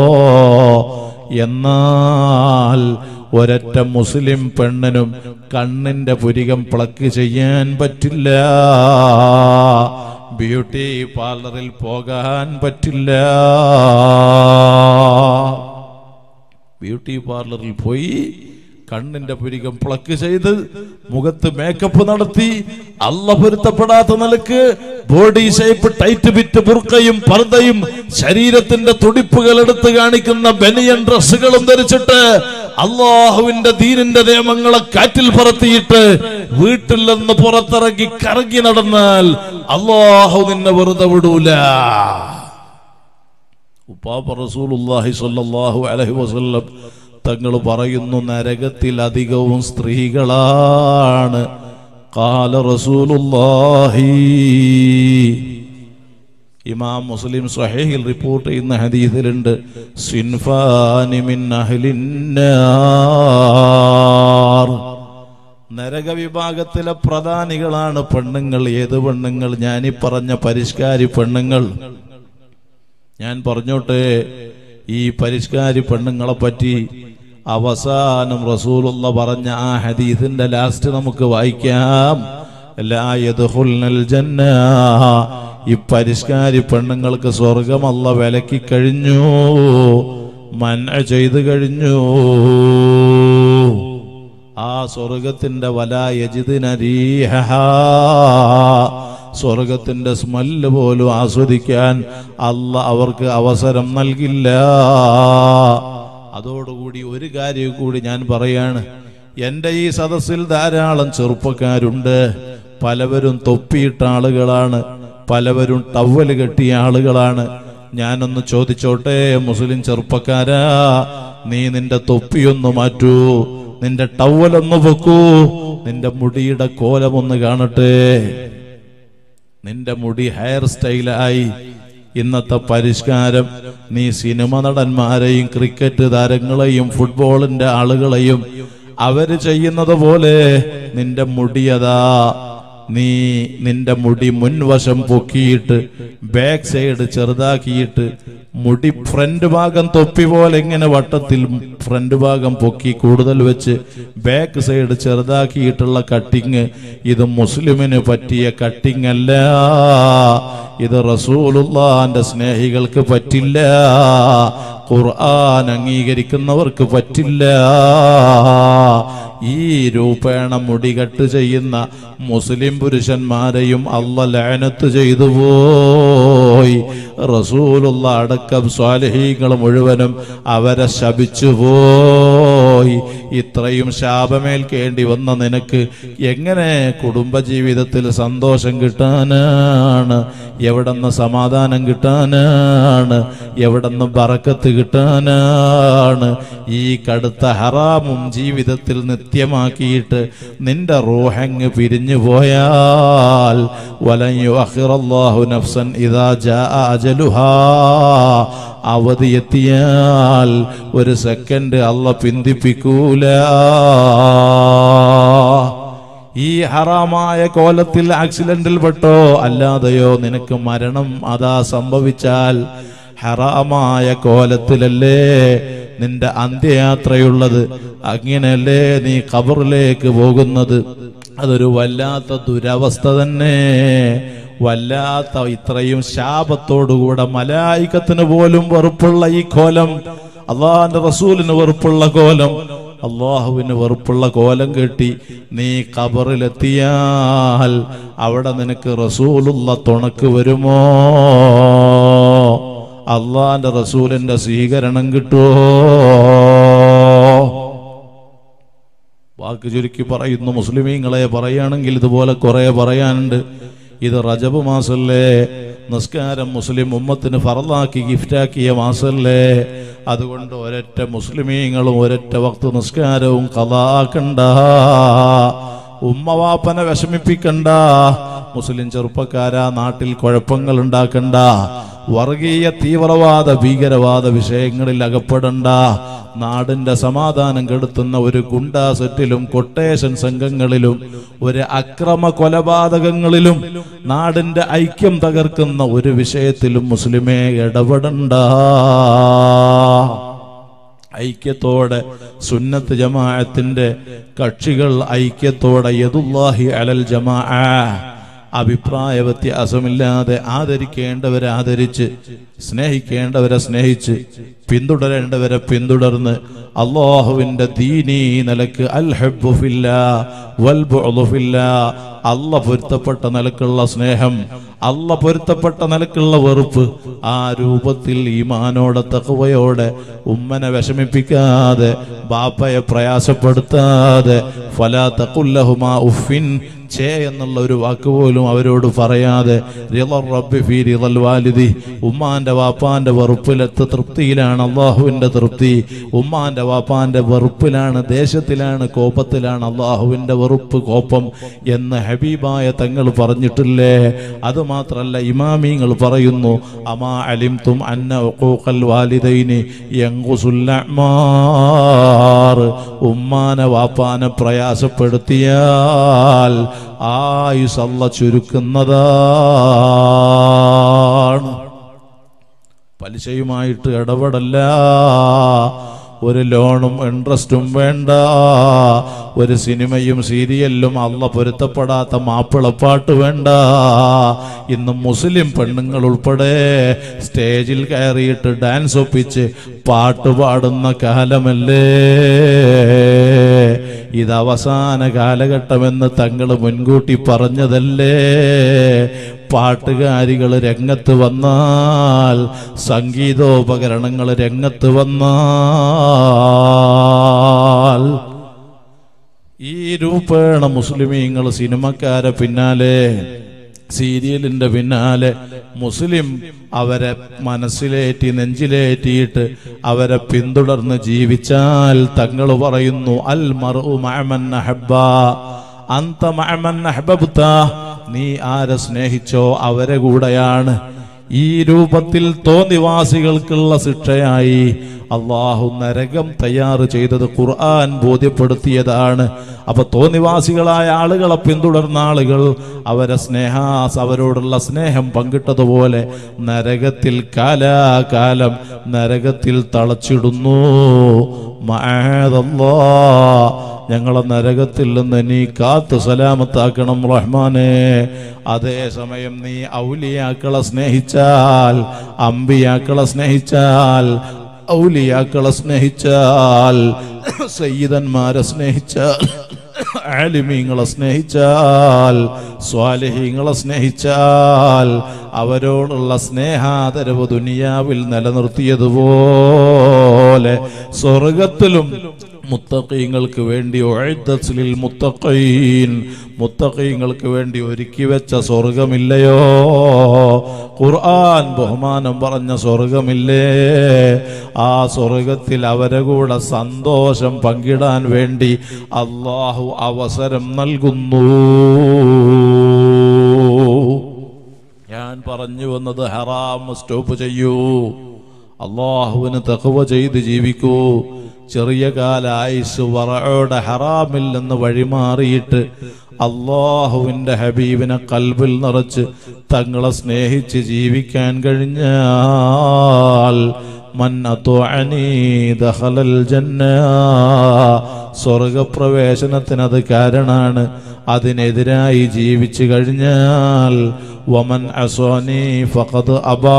എന്നാൽ ഒരൊറ്റ മുസ്ലിം പെണ്ണിനും കണ്ണിന്റെ പുരികം പ്ലക്ക് ചെയ്യാൻ പറ്റില്ല ബ്യൂട്ടി പാർലറിൽ പോകാൻ പറ്റില്ല ബ്യൂട്ടി പാർലറിൽ പോയി കണ്ണിന്റെ പുരികം പ്ലക്ക് ചെയ്ത് മുഖത്ത് മേക്കപ്പ് നടത്തി അല്ല പൊരുത്തപ്പെടാത്ത നിലക്ക് ബോഡി ഷേപ്പ് ടൈറ്റ് ബിറ്റ് ബുർക്കയും പർദ്ദയും ശരീരത്തിന്റെ തുടിപ്പുകൾ എടുത്ത് കാണിക്കുന്ന ബനിയൻ ഡ്രസ്സുകളും ധരിച്ചിട്ട് അള്ളാഹുവിന്റെ ദീനിന്റെ നിയമങ്ങളെ കാറ്റിൽ പറത്തിയിട്ട് വീട്ടിൽ നിന്ന് പുറത്തിറങ്ങി കറങ്ങി നടന്നാൽ അള്ളാഹു നിന്നെ വെറുതെ വിടൂല ഉപ്പാപ്പ റസൂലുള്ളാഹി സ്വല്ലല്ലാഹു അലൈഹി വസല്ലം തങ്ങൾ പറയുന്നു നരകത്തിൽ അധികവും സ്ത്രീകളാണ് കാല റസൂലുള്ളാഹി ഇമാം മുസ്ലിം സഹീഹിൽ റിപ്പോർട്ട് ചെയ്യുന്ന ഹദീസിലുണ്ട് സിൻഫാനി മിൻ അഹ്ലിന്നാർ നരക വിഭാഗത്തിലെ പ്രധാനികളാണ് പെണ്ണുങ്ങൾ ഏത് പെണ്ണുങ്ങൾ ഞാനീ പറഞ്ഞ പരിഷ്കാരി പെണ്ണുങ്ങൾ ഞാൻ പറഞ്ഞോട്ടെ ഈ പരിഷ്കാരി പെണ്ണുങ്ങളെ പറ്റി അവസാനം റസൂലുള്ള പറഞ്ഞ ആ ഹദീസിന്റെ ലാസ്റ്റ് നമുക്ക് വായിക്കാം ലാ യദ്ഖുൽനൽ ജന്ന ഈ പരിഷ്കാരി പെണ്ണുങ്ങൾക്ക് സ്വർഗമല്ല വിലക്കി കഴിഞ്ഞു മന ചെയ്തു കഴിഞ്ഞു ആ സ്വർഗത്തിന്റെ വല യജിദിനരീഹ സ്വർഗത്തിന്റെ സ്മെല്ല് പോലും ആസ്വദിക്കാൻ അല്ല അവർക്ക് അവസരം നൽകില്ല അതോടുകൂടി ഒരു കാര്യം കൂടി ഞാൻ പറയാണ് എൻ്റെ ഈ സദസ്സിൽ ധാരാളം ചെറുപ്പക്കാരുണ്ട് പലവരും തൊപ്പിയിട്ട ആളുകളാണ് പലവരും ടവല് കെട്ടിയ ആളുകളാണ് ഞാനൊന്ന് ചോദിച്ചോട്ടെ മുസ്ലിം ചെറുപ്പക്കാരാ നീ നിന്റെ തൊപ്പിയൊന്ന് മാറ്റൂ നിന്റെ ടവലൊന്ന് വെക്കൂ നിന്റെ മുടിയുടെ കോലമൊന്ന് കാണട്ടെ നിന്റെ മുടി ഹെയർ സ്റ്റൈലായി ഇന്നത്തെ പരിഷ്കാരം നീ സിനിമ നടന്മാരെയും ക്രിക്കറ്റ് താരങ്ങളെയും ഫുട്ബോളിന്റെ ആളുകളെയും അവര് ചെയ്യുന്നത് പോലെ നിന്റെ മുടിയതാ നീ നിന്റെ മുടി മുൻവശം പൊക്കിയിട്ട് ബാക്ക് സൈഡ് ചെറുതാക്കിയിട്ട് മുടി ഫ്രണ്ട് ഭാഗം തൊപ്പി പോലെ ഇങ്ങനെ വട്ടത്തിൽ ഫ്രണ്ട് ഭാഗം പൊക്കി കൂടുതൽ വെച്ച് ബാക്ക് സൈഡ് ചെറുതാക്കിയിട്ടുള്ള കട്ടിങ് ഇത് മുസ്ലിമിന് പറ്റിയ കട്ടിങ് അല്ല ഇത് റസൂലുള്ളാന്റെ സ്നേഹികൾക്ക് പറ്റില്ല ഖുർആൻ അംഗീകരിക്കുന്നവർക്ക് പറ്റില്ല ഈ രൂപേണ മുടികെട്ട് ചെയ്യുന്ന മുസ്ലിം പുരുഷന്മാരെയും അല്ല ലാനത്ത് ചെയ്തു പോയി റസൂലുള്ള അടക്കം സ്വാലഹീങ്ങൾ മുഴുവനും അവരെ ശപിച്ചു പോയി ഇത്രയും ശാപമേൽക്കേണ്ടി വന്ന നിനക്ക് എങ്ങനെ കുടുംബജീവിതത്തിൽ സന്തോഷം കിട്ടാനാണ് എവിടെന്ന് സമാധാനം കിട്ടാനാണ് എവിടെന്ന് ബറക്കത്ത് കിട്ടാനാണ് ഈ കടുത്ത ഹറാമും ജീവിതത്തിൽ നിത്യമാക്കിയിട്ട് നിന്റെ റൂഹങ്ങ് പിരിഞ്ഞു പോയാൽ വലഞ്ഞു അഖിറല്ലാഹു നഫ്സൻ ഇദാ ജാ അജലുഹാ അവധി എത്തിയാൽ ഒരു സെക്കൻഡ് അല്ല പിന്തിപ്പിക്കൂല ഈ ഹറാമായ കോലത്തിൽ ആക്സിഡന്റിൽ പെട്ടോ അല്ലാതെയോ നിനക്ക് മരണം അതാ സംഭവിച്ചാൽ ഹറാമായ കോലത്തിലല്ലേ നിന്റെ അന്ത്യയാത്രയുള്ളത് അങ്ങനെയല്ലേ നീ ഖബറിലേക്ക് പോകുന്നത് അതൊരു വല്ലാത്ത ദുരവസ്ഥ തന്നെ വല്ലാത്ത ഇത്രയും ശാപത്തോടുകൂടെ മലായിക്കത്തിന് പോലും വെറുപ്പുള്ള ഈ കോലം അള്ളാന്റെ റസൂലിന് വെറുപ്പുള്ള കോലം അള്ളാഹുവിന് വെറുപ്പുള്ള കോലം കെട്ടി നീ ഖബറിലെത്തിയാൽ അവിടെ നിനക്ക് റസൂലുള്ള തുണക്ക് വരുമോ അള്ളാന്റെ റസൂലിന്റെ സ്വീകരണം കിട്ടുമോ വാക്ക് ചുരുക്കി പറയുന്നു മുസ്ലിമീങ്ങളെ പറയുകയാണെങ്കിൽ ഇതുപോലെ കുറെ പറയാനുണ്ട് ഇത് റജബ് മാസല്ലേ നിസ്കാരം മുസ്ലിം ഉമ്മത്തിന് ഫറലാക്കി ഗിഫ്റ്റാക്കിയ മാസല്ലേ അതുകൊണ്ട് ഒരൊറ്റ മുസ്ലിമീങ്ങളും ഒരൊറ്റ വക്ത് നിസ്കാരവും കഥാക്കണ്ട ഉമ്മവാപ്പനെ വിഷമിപ്പിക്കണ്ട മുസ്ലിം ചെറുപ്പക്കാരാ നാട്ടിൽ കുഴപ്പങ്ങൾ ഉണ്ടാക്കണ്ട വർഗീയ തീവ്രവാദ ഭീകരവാദ വിഷയങ്ങളിൽ അകപ്പെടണ്ട നാടിന്റെ സമാധാനം കെടുത്തുന്ന ഒരു ഗുണ്ടാ സെറ്റിലും കൊട്ടേഷൻ സംഘങ്ങളിലും ഒരു അക്രമ കൊലപാതകങ്ങളിലും നാടിന്റെ ഐക്യം തകർക്കുന്ന ഒരു വിഷയത്തിലും മുസ്ലിമേ ഇടപെടണ്ട ഐക്യത്തോടെ സുന്നത്ത് ജമാഅത്തിന്റെ കക്ഷികൾ ഐക്യത്തോടെ യദുല്ലാഹി അലൽ ജമാ അഭിപ്രായ വ്യത്യാസമില്ലാതെ ആദരിക്കേണ്ടവരെ ആദരിച്ച് സ്നേഹിക്കേണ്ടവരെ സ്നേഹിച്ച് പിന്തുടരേണ്ടവരെ പിന്തുടർന്ന് അള്ളാഹുവിന്റെ ദീനീ നിലക്ക് അൽ ഹബ്ബുഫില്ല വൽ ബുഅ്ദുഫില്ല അല്ല പൊരുത്തപ്പെട്ട നിലക്കുള്ള സ്നേഹം അല്ല പൊരുത്തപ്പെട്ട നിലക്കുള്ള വെറുപ്പ് ആ രൂപത്തിൽ ഈമാനോടെ തഖവയോടെ ഉമ്മനെ വിഷമിപ്പിക്കാതെ ബാപ്പയെ പ്രയാസപ്പെടുത്താതെ ഫലാ തഖുല്ലഹുമാ ഉഫിൻ ചേ എന്നുള്ള ഒരു വാക്ക് പോലും അവരോട് പറയാതെ റിളർ റബ്ബി ഫീ റിളൽ വാലിദി ഉമ്മാന്റെ വാപ്പാന്റെ വെറുപ്പിലെത്ത തൃപ്തിയിലാണ് അള്ളാഹുവിന്റെ തൃപ്തി ഉമ്മാന്റെ വാപ്പാന്റെ വെറുപ്പിലാണ് ദേശത്തിലാണ് കോപത്തിലാണ് അള്ളാഹുവിന്റെ വെറുപ്പ് കോപം എന്ന് ഹബീബായ തങ്ങൾ പറഞ്ഞിട്ടില്ലേ അത് മാത്രല്ല ഇമാമിങ്ങൾ പറയുന്നു അമാ അലിം തും അന്ന ഉഖൂഖൽ വാലിദൈനി യങ്കുസുൽ അഅ്മാർ ഉമ്മാനെ വാപ്പാനെ പ്രയാസപ്പെടുത്തിയാൽ ആയുസ് അല്ല ചുരുക്കുന്നതാണ് പലിശയുമായിട്ട് ഇടപെടല്ല ഒരു ലോണും ഇൻട്രസ്റ്റും വേണ്ട ഒരു സിനിമയും സീരിയലും അല്ല പൊരുത്തപ്പെടാത്ത മാപ്പിളപ്പാട്ട് വേണ്ട ഇന്ന് മുസ്ലിം പെണ്ണുങ്ങൾ ഉൾപ്പെടെ സ്റ്റേജിൽ കയറിയിട്ട് ഡാൻസ് ഒപ്പിച്ച് പാട്ട് പാടുന്ന കാലമല്ലേ ഇത് അവസാന കാലഘട്ടമെന്ന് തങ്ങൾ മുൻകൂട്ടി പറഞ്ഞതല്ലേ പാട്ടുകാരികൾ രംഗത്ത് വന്നാൽ സംഗീതോപകരണങ്ങൾ രംഗത്ത് വന്നാൽ ഈ രൂപേണ മുസ്ലിമീങ്ങൾ സിനിമക്കാരെ പിന്നാലെ സീരിയലിന്റെ പിന്നാലെ മുസ്ലിം അവരെ മനസ്സിലേറ്റി നെഞ്ചിലേറ്റിയിട്ട് അവരെ പിന്തുടർന്ന് ജീവിച്ചാൽ തങ്ങൾ പറയുന്നു അൽ മറു മഅമൻ അഹബ്ബ അന്ത മഅമൻ അഹ്ബബ്ത നീ ആരെ സ്നേഹിച്ചോ അവരെ കൂടെയാണ് ഈ രൂപത്തിൽ തോന്നിവാസികൾക്കുള്ള ശിക്ഷയായി അള്ളാഹു നരകം തയ്യാർ ചെയ്തത് ഖുർആൻ ബോധ്യപ്പെടുത്തിയതാണ് അപ്പൊ തോന്നിവാസികളായ ആളുകളെ പിന്തുടർന്ന ആളുകൾ അവരെ സ്നേഹാസ് അവരോടുള്ള സ്നേഹം പങ്കിട്ടതുപോലെ നരകത്തിൽ കാലാകാലം നരകത്തിൽ തളച്ചിടുന്നു മഅദല്ലാ. ഞങ്ങളെ നരകത്തിൽ നിന്ന് നീ കാത്ത് സലാമത്താക്കണം റഹ്മാനെ അതേസമയം നീ ഔലിയാക്കളെ സ്നേഹിച്ചാൽ അമ്പിയാക്കളെ സ്നേഹിച്ചാൽ ഔലിയാക്കളെ സ്നേഹിച്ചാൽ സയ്യിദന്മാരെ സ്നേഹിച്ചാൽ ആലിമീങ്ങളെ സ്നേഹിച്ചാൽ സ്വാലിഹീങ്ങളെ സ്നേഹിച്ചാൽ അവരോടുള്ള സ്നേഹാദരവ് ദുനിയാവിൽ നിലനിർത്തിയതുപോലെ സ്വർഗത്തിലും മുത്തഖീങ്ങൾക്ക് വേണ്ടി ഒഴുത്തലിൽ മുത്തഖീൻ മുത്തഖീങ്ങൾക്ക് വേണ്ടി ഒരുക്കി വെച്ച സ്വർഗമില്ലയോ ഖുർആൻ ബഹുമാനം പറഞ്ഞ സ്വർഗമില്ലേ ആ സ്വർഗത്തിൽ അവരെ കൂടെ സന്തോഷം പങ്കിടാൻ വേണ്ടി അള്ളാഹു അവസരം നൽകുന്നു ഞാൻ പറഞ്ഞു വന്നത് ഹറാം സ്റ്റോപ്പ് ചെയ്യൂ അള്ളാഹുവിന് തഖവ ചെയ്ത് ജീവിക്കൂ ചെറിയ കാല ആയുസ് വറയുടെ ഹറാമിൽ നിന്ന് വഴിമാറിയിട്ട് അള്ളാഹുവിന്റെ ഹബീബിനെ കൽബിൽ നിറച്ച് തങ്ങളെ സ്നേഹിച്ച് ജീവിക്കാൻ കഴിഞ്ഞാൽ മൻ അത്വഅനി ദഖലൽ ജന്ന സ്വർഗപ്രവേശനത്തിന് അത് കാരണാണ് അതിനെതിരായി ജീവിച്ചു കഴിഞ്ഞാൽ വമൻ അസോനി ഫഖദ് അബാ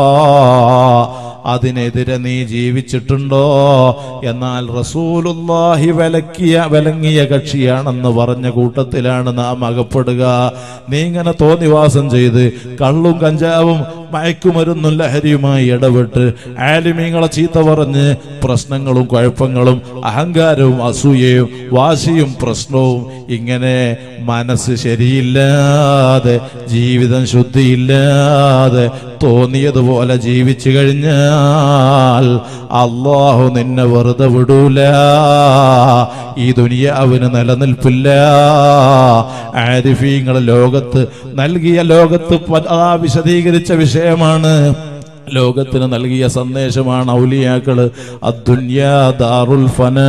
അതിനെതിരെ നീ ജീവിച്ചിട്ടുണ്ടോ എന്നാൽ റസൂലുല്ലാഹി വിലക്കിയ വിലങ്ങിയ കക്ഷിയാണെന്ന് പറഞ്ഞ കൂട്ടത്തിലാണ് നാം അകപ്പെടുക നീ ഇങ്ങനെ തോന്നിവാസം ചെയ്ത് കള്ളും കഞ്ചാവും മയക്കുമരുന്നും ലഹരിയുമായി ഇടപെട്ട് ആലിമീങ്ങളെ ചീത്ത പറഞ്ഞ് പ്രശ്നങ്ങളും കുഴപ്പങ്ങളും അഹങ്കാരവും അസൂയയും വാശിയും പ്രശ്നവും ഇങ്ങനെ മനസ്സ് ശരിയില്ലാതെ ജീവിതം ശുദ്ധിയില്ലാതെ തോന്നിയതുപോലെ ജീവിച്ചു കഴിഞ്ഞാൽ അള്ളാഹു നിന്നെ വെറുതെ വിടൂല ഈ ദുനിയാവിന് നിലനിൽപ്പില്ല ആരിഫീങ്ങൾ ലോകത്ത് നൽകിയ ലോകത്ത് പ- ആ വിശദീകരിച്ച വിഷയമാണ് ലോകത്തിന് നൽകിയ സന്ദേശമാണ് ഔലിയാക്കള് അദ്ദുന്യാ ദാറുൽ ഫനാ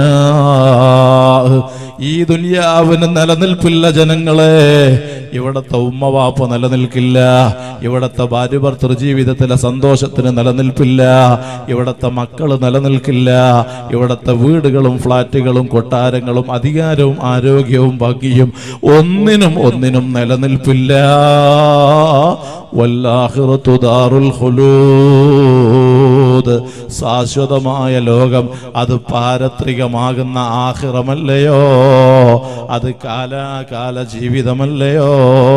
ഈ ദുനിയാവിന് നിലനിൽപ്പില്ല ജനങ്ങളെ ഇവിടത്തെ ഉമ്മവാപ്പ നിലനിൽക്കില്ല ഇവിടത്തെ ഭാര്യ ഭർത്തൃ ജീവിതത്തിലെ സന്തോഷത്തിന് നിലനിൽപ്പില്ല ഇവിടത്തെ മക്കള് നിലനിൽക്കില്ല ഇവിടത്തെ വീടുകളും ഫ്ലാറ്റുകളും കൊട്ടാരങ്ങളും അധികാരവും ആരോഗ്യവും ഭാഗ്യവും ഒന്നിനും ഒന്നിനും നിലനിൽപ്പില്ല വല്ലാഹിറത്തു ദാറുൽ ഖുലൂദ് ശാശ്വതമായ ലോകം അത് പാരത്രികമാകുന്ന ആഹിറമല്ലയോ അത് കാലാകാല ജീവിതമല്ലയോ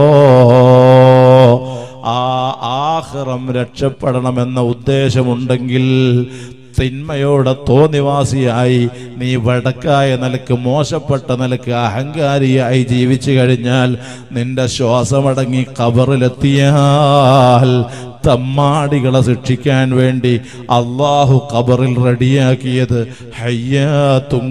ആ ആഹിറം രക്ഷപ്പെടണമെന്ന ഉദ്ദേശമുണ്ടെങ്കിൽ തിന്മയോടെ തോന്നിവാസിയായി നീ വടക്കായ നിലക്ക് മോശപ്പെട്ട നിലക്ക് അഹങ്കാരിയായി ജീവിച്ചു കഴിഞ്ഞാൽ നിന്റെ ശ്വാസമടങ്ങി കബറിലെത്തിയാൽ തമ്മാടികളെ ശിക്ഷിക്കാൻ വേണ്ടി അള്ളാഹു കബറിൽ റെഡിയാക്കിയത് ഹയ്യാത്തും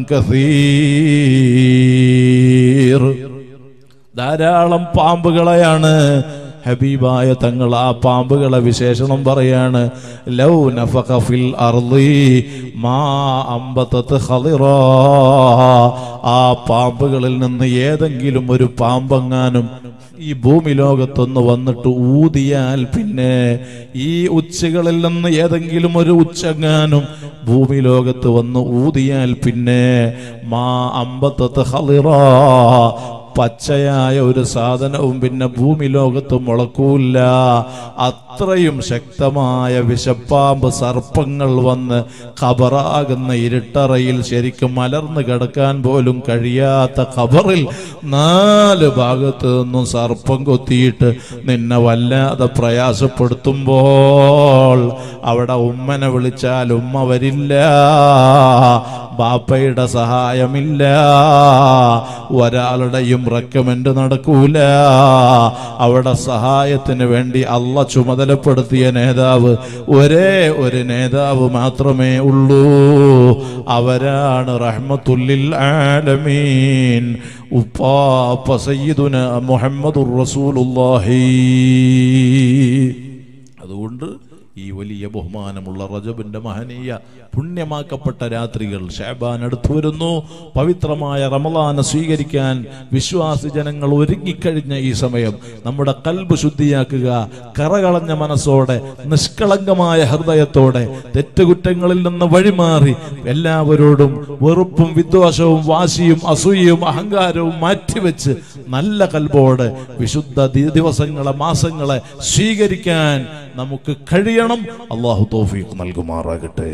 കസീർ ധാരാളം പാമ്പുകളെയാണ് ഹബീബായ തങ്ങൾ ആ പാമ്പുകളെ വിശേഷണം പറയാണ് ലൗ നഫഖ ഫിൽ അർളി മാ അമ്പത്തത് ഖളിറാ ആ പാമ്പുകളിൽ നിന്ന് ഏതെങ്കിലും ഒരു പാമ്പെങ്ങാനും ഈ ഭൂമി ലോകത്തൊന്ന് വന്നിട്ട് ഊതിയാൽ പിന്നെ ഈ ഉച്ചകളിൽ നിന്ന് ഏതെങ്കിലും ഒരു ഉച്ചങ്ങാനും ഭൂമി ലോകത്ത് വന്ന് ഊതിയാൽ പിന്നെ മാ അമ്പത്തത് ഖളിറാ പച്ചയായ ഒരു സാധനവും പിന്നെ ഭൂമി ലോകത്ത് മുളക്കൂല്ല അത്രയും ശക്തമായ വിശപ്പാമ്പ് സർപ്പങ്ങൾ വന്ന് ഖബറാകുന്ന ഇരുട്ടറയിൽ ശരിക്കും മലർന്നു കിടക്കാൻ പോലും കഴിയാത്ത ഖബറിൽ നാല് ഭാഗത്ത് നിന്നും സർപ്പം കൊത്തിയിട്ട് നിന്നെ വല്ലാതെ പ്രയാസപ്പെടുത്തുമ്പോൾ അവിടെ ഉമ്മനെ വിളിച്ചാൽ ഉമ്മ വരില്ല ബാപ്പയുടെ സഹായമില്ല ഒരാളുടെയും റെക്കമെൻഡ് നടക്കൂല അവിടെ സഹായത്തിന് വേണ്ടി അള്ള ചുമതലപ്പെടുത്തിയ നേതാവ് ഒരേ ഒരു നേതാവ് മാത്രമേ ഉള്ളൂ അവരാണ് റഹ്മത്തുല്ലിൽ ആലമീൻ ഉപ്പാപ്പ സയ്യിദുന മുഹമ്മദുർ റസൂലുള്ളാഹി അതുകൊണ്ട് അതുകൊണ്ട് ഈ വലിയ ബഹുമാനമുള്ള റജബിന്റെ മഹനീയ പുണ്യമാക്കപ്പെട്ട രാത്രികൾ ഷാബാൻ അടുത്തു വരുന്നു പവിത്രമായ റമലാനെ സ്വീകരിക്കാൻ വിശ്വാസി ജനങ്ങൾ ഒരുങ്ങിക്കഴിഞ്ഞ ഈ സമയം നമ്മുടെ കൽബ് ശുദ്ധിയാക്കുക കറകളഞ്ഞ മനസ്സോടെ നിഷ്കളങ്കമായ ഹൃദയത്തോടെ തെറ്റുകുറ്റങ്ങളിൽ നിന്ന് വഴിമാറി എല്ലാവരോടും വെറുപ്പും വിദ്വേഷവും വാശിയും അസൂയയും അഹങ്കാരവും മാറ്റിവെച്ച് നല്ല കൽബോടെ വിശുദ്ധ ദി- ദിവസങ്ങളെ മാസങ്ങളെ സ്വീകരിക്കാൻ നമുക്ക് കഴിയണം അള്ളാഹു തോഫീഖ് നൽകുമാറാകട്ടെ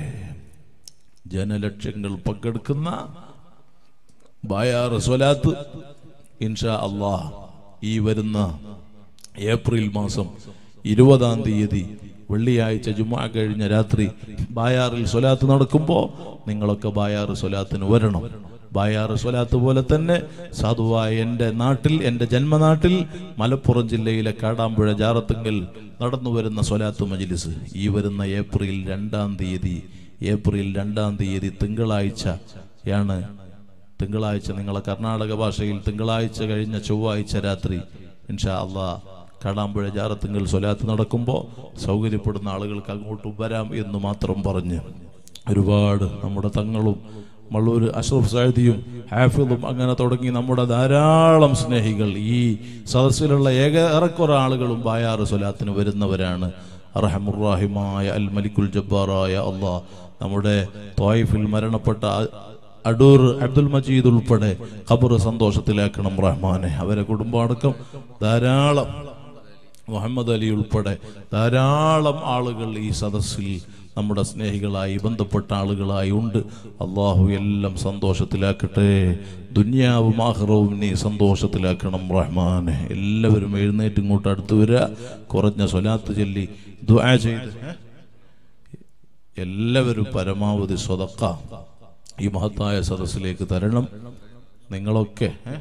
ജനലക്ഷങ്ങൾ പങ്കെടുക്കുന്ന ബായാറ് സ്വലാത്ത് ഇൻഷാ അള്ളാഹ് ഈ വരുന്ന ഏപ്രിൽ മാസം ഇരുപതാം തീയതി വെള്ളിയാഴ്ച ജുമാ കഴിഞ്ഞ രാത്രി ബായാറിൽ സ്വലാത്ത് നടക്കുമ്പോൾ നിങ്ങളൊക്കെ ബായാറ് സ്വലാത്തിന് വരണം ബായാറ് സ്വലാത്ത് പോലെ തന്നെ സാധുവായ എൻ്റെ നാട്ടിൽ എൻ്റെ ജന്മനാട്ടിൽ മലപ്പുറം ജില്ലയിലെ കാടാമ്പുഴ ജാറത്തുങ്കൽ നടന്നു വരുന്ന സ്വലാത്ത് മജ്ലിസ് ഈ വരുന്ന ഏപ്രിൽ രണ്ടാം തീയതി ഏപ്രിൽ രണ്ടാം തീയതി തിങ്കളാഴ്ചയാണ് തിങ്കളാഴ്ച നിങ്ങളെ കർണാടക ഭാഷയിൽ തിങ്കളാഴ്ച കഴിഞ്ഞ ചൊവ്വാഴ്ച രാത്രി ഇൻഷാ അള്ളാ കാടാമ്പുഴ ജാറത്തിങ്കൽ സ്വലാത്ത് നടക്കുമ്പോൾ സൗകര്യപ്പെടുന്ന ആളുകൾക്ക് അങ്ങോട്ട് വരാം എന്ന് മാത്രം പറഞ്ഞ് ഒരുപാട് നമ്മുടെ തങ്ങളും മള്ളൂർ അഷ്റഫ് സാദിയും ഹാഫിദും അങ്ങനെ തുടങ്ങി നമ്മുടെ ധാരാളം സ്നേഹികൾ ഈ സദസ്സിലുള്ള ഏക ഏറെക്കുറെ ആളുകളും ബായാറ് സ്വലാത്തിന് വരുന്നവരാണ് അറഹമുറാഹിമായ അൽ മലിക്കുൽ ജബ്ബാറായ അള്ളാഹ് നമ്മുടെ തോയിഫിൽ മരണപ്പെട്ട അ- അടൂർ അബ്ദുൽ മജീദ് ഉൾപ്പെടെ ഖബർ സന്തോഷത്തിലാക്കണം റഹ്മാനെ അവരെ കുടുംബമടക്കം ധാരാളം മുഹമ്മദ് അലി ഉൾപ്പെടെ ധാരാളം ആളുകൾ ഈ സദസ്സിൽ നമ്മുടെ സ്നേഹികളായി ബന്ധപ്പെട്ട ആളുകളായി ഉണ്ട് അള്ളാഹു എല്ലാം സന്തോഷത്തിലാക്കട്ടെ ദുന്യാവും ആഹ്റവും നീ സന്തോഷത്തിലാക്കണം റഹ്മാനെ എല്ലാവരും എഴുന്നേറ്റ് ഇങ്ങോട്ട് അടുത്ത് വരിക കുറഞ്ഞ സ്വലാത്ത് ചൊല്ലി ദുആ ചെയ്ത് ഏ? എല്ലാവരും പരമാവധി സ്വതക്ക ഈ മഹത്തായ സദസ്സിലേക്ക് തരണം നിങ്ങളൊക്കെ ഏ?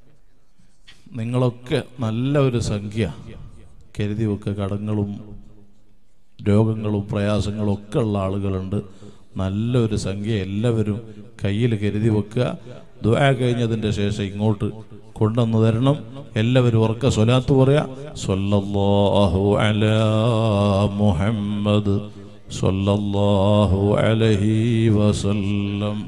നിങ്ങളൊക്കെ നല്ല ഒരു സംഖ്യ കരുതി വെക്കുക കടങ്ങളും രോഗങ്ങളും പ്രയാസങ്ങളും ഒക്കെ ഉള്ള ആളുകളുണ്ട് നല്ലൊരു സംഖ്യ എല്ലാവരും കയ്യിൽ കരുതി വെക്കുക ദുആ കഴിഞ്ഞതിന്റെ ശേഷം ഇങ്ങോട്ട് കൊണ്ടുവന്ന് തരണം എല്ലാവരും ഉറക്ക സ്വലാത്ത് പറയാ സ്വല്ലല്ലാഹു അലാ മുഹമ്മദ് സ്വല്ലല്ലാഹു അലൈഹി വസല്ലം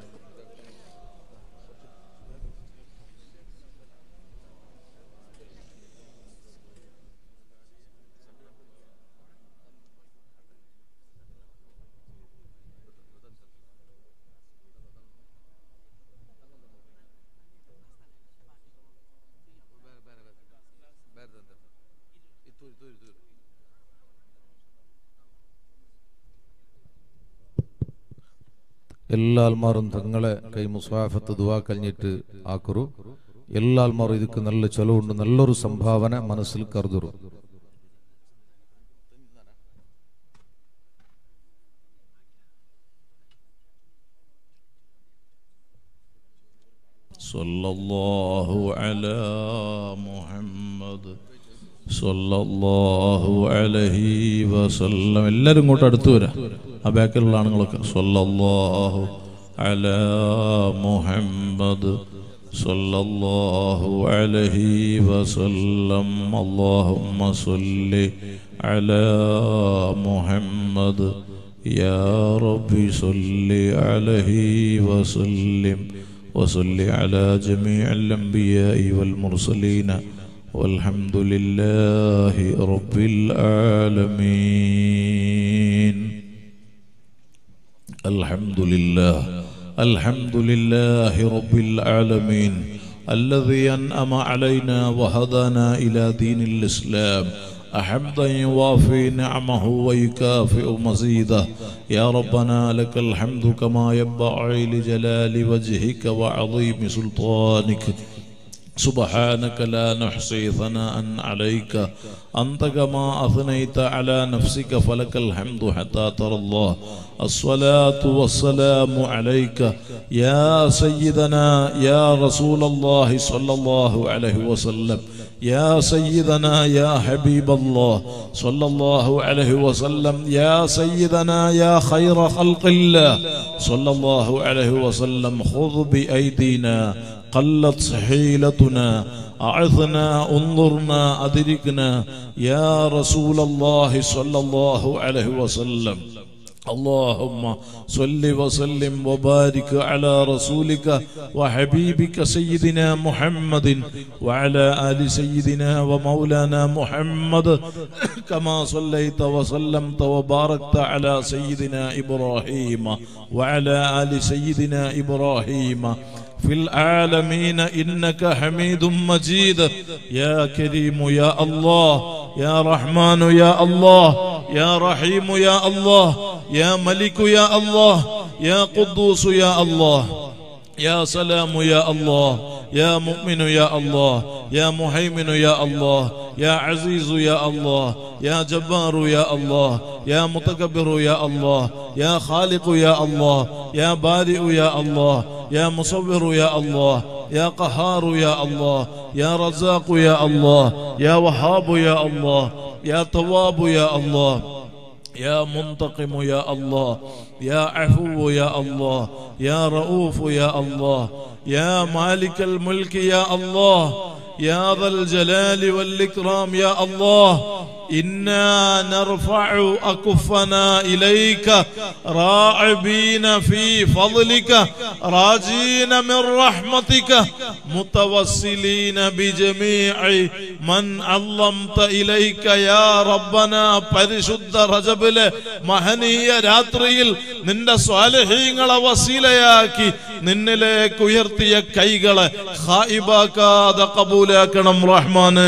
എല്ലാ ആൽമാറും തങ്ങളെ കൈ മുസാഫത്ത് ദുവാ കഴിഞ്ഞിട്ട് ആക്കുറു എല്ലാ ആൽമാറും ಇದಕ್ಕೆ നല്ല ചെലവുണ്ട് നല്ലൊരു സംഭാവന മനസ്സിൽ കരുതുറു صلى الله على محمد صلى الله عليه وسلم എല്ലാവരും ഇങ്ങോട്ട് അടുത്ത് വരാം ആ ബാക്കിലുള്ള ആണുങ്ങളൊക്കെ സല്ലല്ലാഹു അലാ മുഹമ്മദ് സല്ലല്ലാഹു അലൈഹി വസല്ലം اللهم صل على محمد يا رب صل عليه وسلم وصل على جميع الأنبياء والمرسلين والحمد لله رب العالمين الحمد لله الحمد لله رب العالمين الذي أنعم علينا وهدانا إلى دين الإسلام أحمدا يوافي نعمه ويكافئ مزيده يا ربنا لك الحمد كما ينبغي لجلال وجهك وعظيم سلطانك سبحانك لا نحصي ثناء عليك أنت كما أثنيت على نفسك فلك الحمد حتى ترى الله الصلاة والسلام عليك يا سيدنا يا رسول الله صلى الله عليه وسلم يا سيدنا يا حبيب الله صلى الله عليه وسلم يا سيدنا يا خير خلق الله صلى الله عليه وسلم خذ بأيدينا قلت حيلتنا أعثنا انظرنا أدركنا يا رسول الله صلى الله عليه وسلم اللهم صل وسلم وبارك على رسولك وحبيبك سيدنا محمد وعلى آل سيدنا ومولانا محمد كما صليت وسلمت وباركت على سيدنا إبراهيم وعلى آل سيدنا إبراهيم في العالمين إنك حميد مجيد يا كريم يا الله يا رحمن يا الله يا رحيم يا الله يا ملك يا الله يا قدوس يا الله يا سلام يا الله يا مؤمن يا الله يا مهيمن يا الله يا عزيز يا الله يا جبار يا الله يا متكبر يا الله يا خالق يا الله يا بارئ يا الله يا مصور يا الله يا قهار يا الله يا رزاق يا الله يا وهاب يا الله يا تواب يا الله يا منتقم يا الله يا عفو يا الله يا رؤوف يا الله يا مالك الملك يا الله يا ذا الجلال والإكرام يا الله إنا نرفع أكفنا إليك راعبين في فضلك راجين من رحمتك متوسلين بجميع من علمت إليك يا ربنا പരിശുദ്ധ റജബിലെ മഹനീയ രാത്രിയിൽ നിന്റെ സ്വാലഹീങ്ങളെ വസീലയാക്കി നിന്നിലേക്ക് ഉയർത്തിയ കൈകളെ ഹായിബാക്കാതെ കബൂലാക്കണം റഹ്മാനേ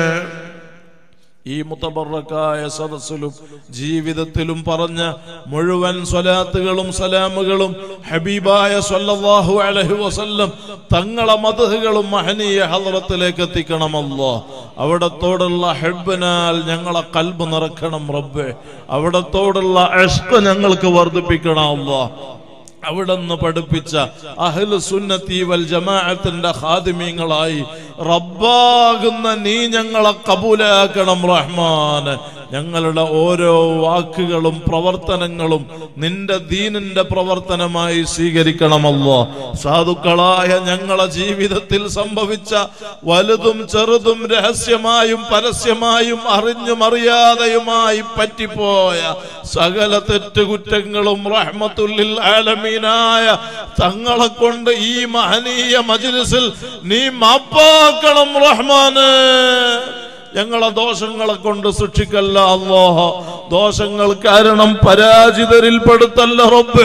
ഈ മുത്തബറക്കായ സദസ്സിലും ജീവിതത്തിലും പറഞ്ഞ മുഴുവൻ സ്വലാത്തുകളും സലാമുകളും ഹബീബായ സല്ലല്ലാഹു അലൈഹി വസല്ലം തങ്ങളെ മതഹുകളും മഹനീയ ഹദ്റത്തിലേക്ക് എത്തിക്കണമല്ലോ അവിടത്തോടുള്ള ഹെബിനാൽ ഞങ്ങളെ കൽബ് നിറക്കണം റബ്ബെ അവിടത്തോടുള്ള അഷ്ക ഞങ്ങൾക്ക് വർദ്ധിപ്പിക്കണം അല്ലോ അവിടുന്ന് പഠിപ്പിച്ച അഹ്ലു സുന്നത്തി വൽ ജമാഅത്തിന്റെ ഖാദിമീങ്ങളായി റബ്ബാകുന്ന നീ ഞങ്ങളെ കബൂലാക്കണം റഹ്മാൻ ഞങ്ങളുടെ ഓരോ വാക്കുകളും പ്രവർത്തനങ്ങളും നിന്റെ ദീനിന്റെ പ്രവർത്തനമായി സ്വീകരിക്കണമല്ലോ സാധുക്കളായ ഞങ്ങളെ ജീവിതത്തിൽ സംഭവിച്ച വലുതും ചെറുതും രഹസ്യമായും പരസ്യമായും അറിഞ്ഞും അറിയാതെയുമായി പറ്റിപ്പോയ സകല തെറ്റുകുറ്റങ്ങളും റഹ്മത്തുല്ലിൽ ആലമീനായ തങ്ങളെ കൊണ്ട് ഈ മഹനീയ മജ്ലിസിൽ നീ മാപ്പാക്കണം റഹ്മാന് ഞങ്ങളെ ദോഷങ്ങളെ കൊണ്ട് സൂക്ഷിക്കല്ല അല്ലാഹ ദോഷങ്ങൾ കാരണം പരാജിതരിൽ പെടുത്തല്ല റബ്ബ്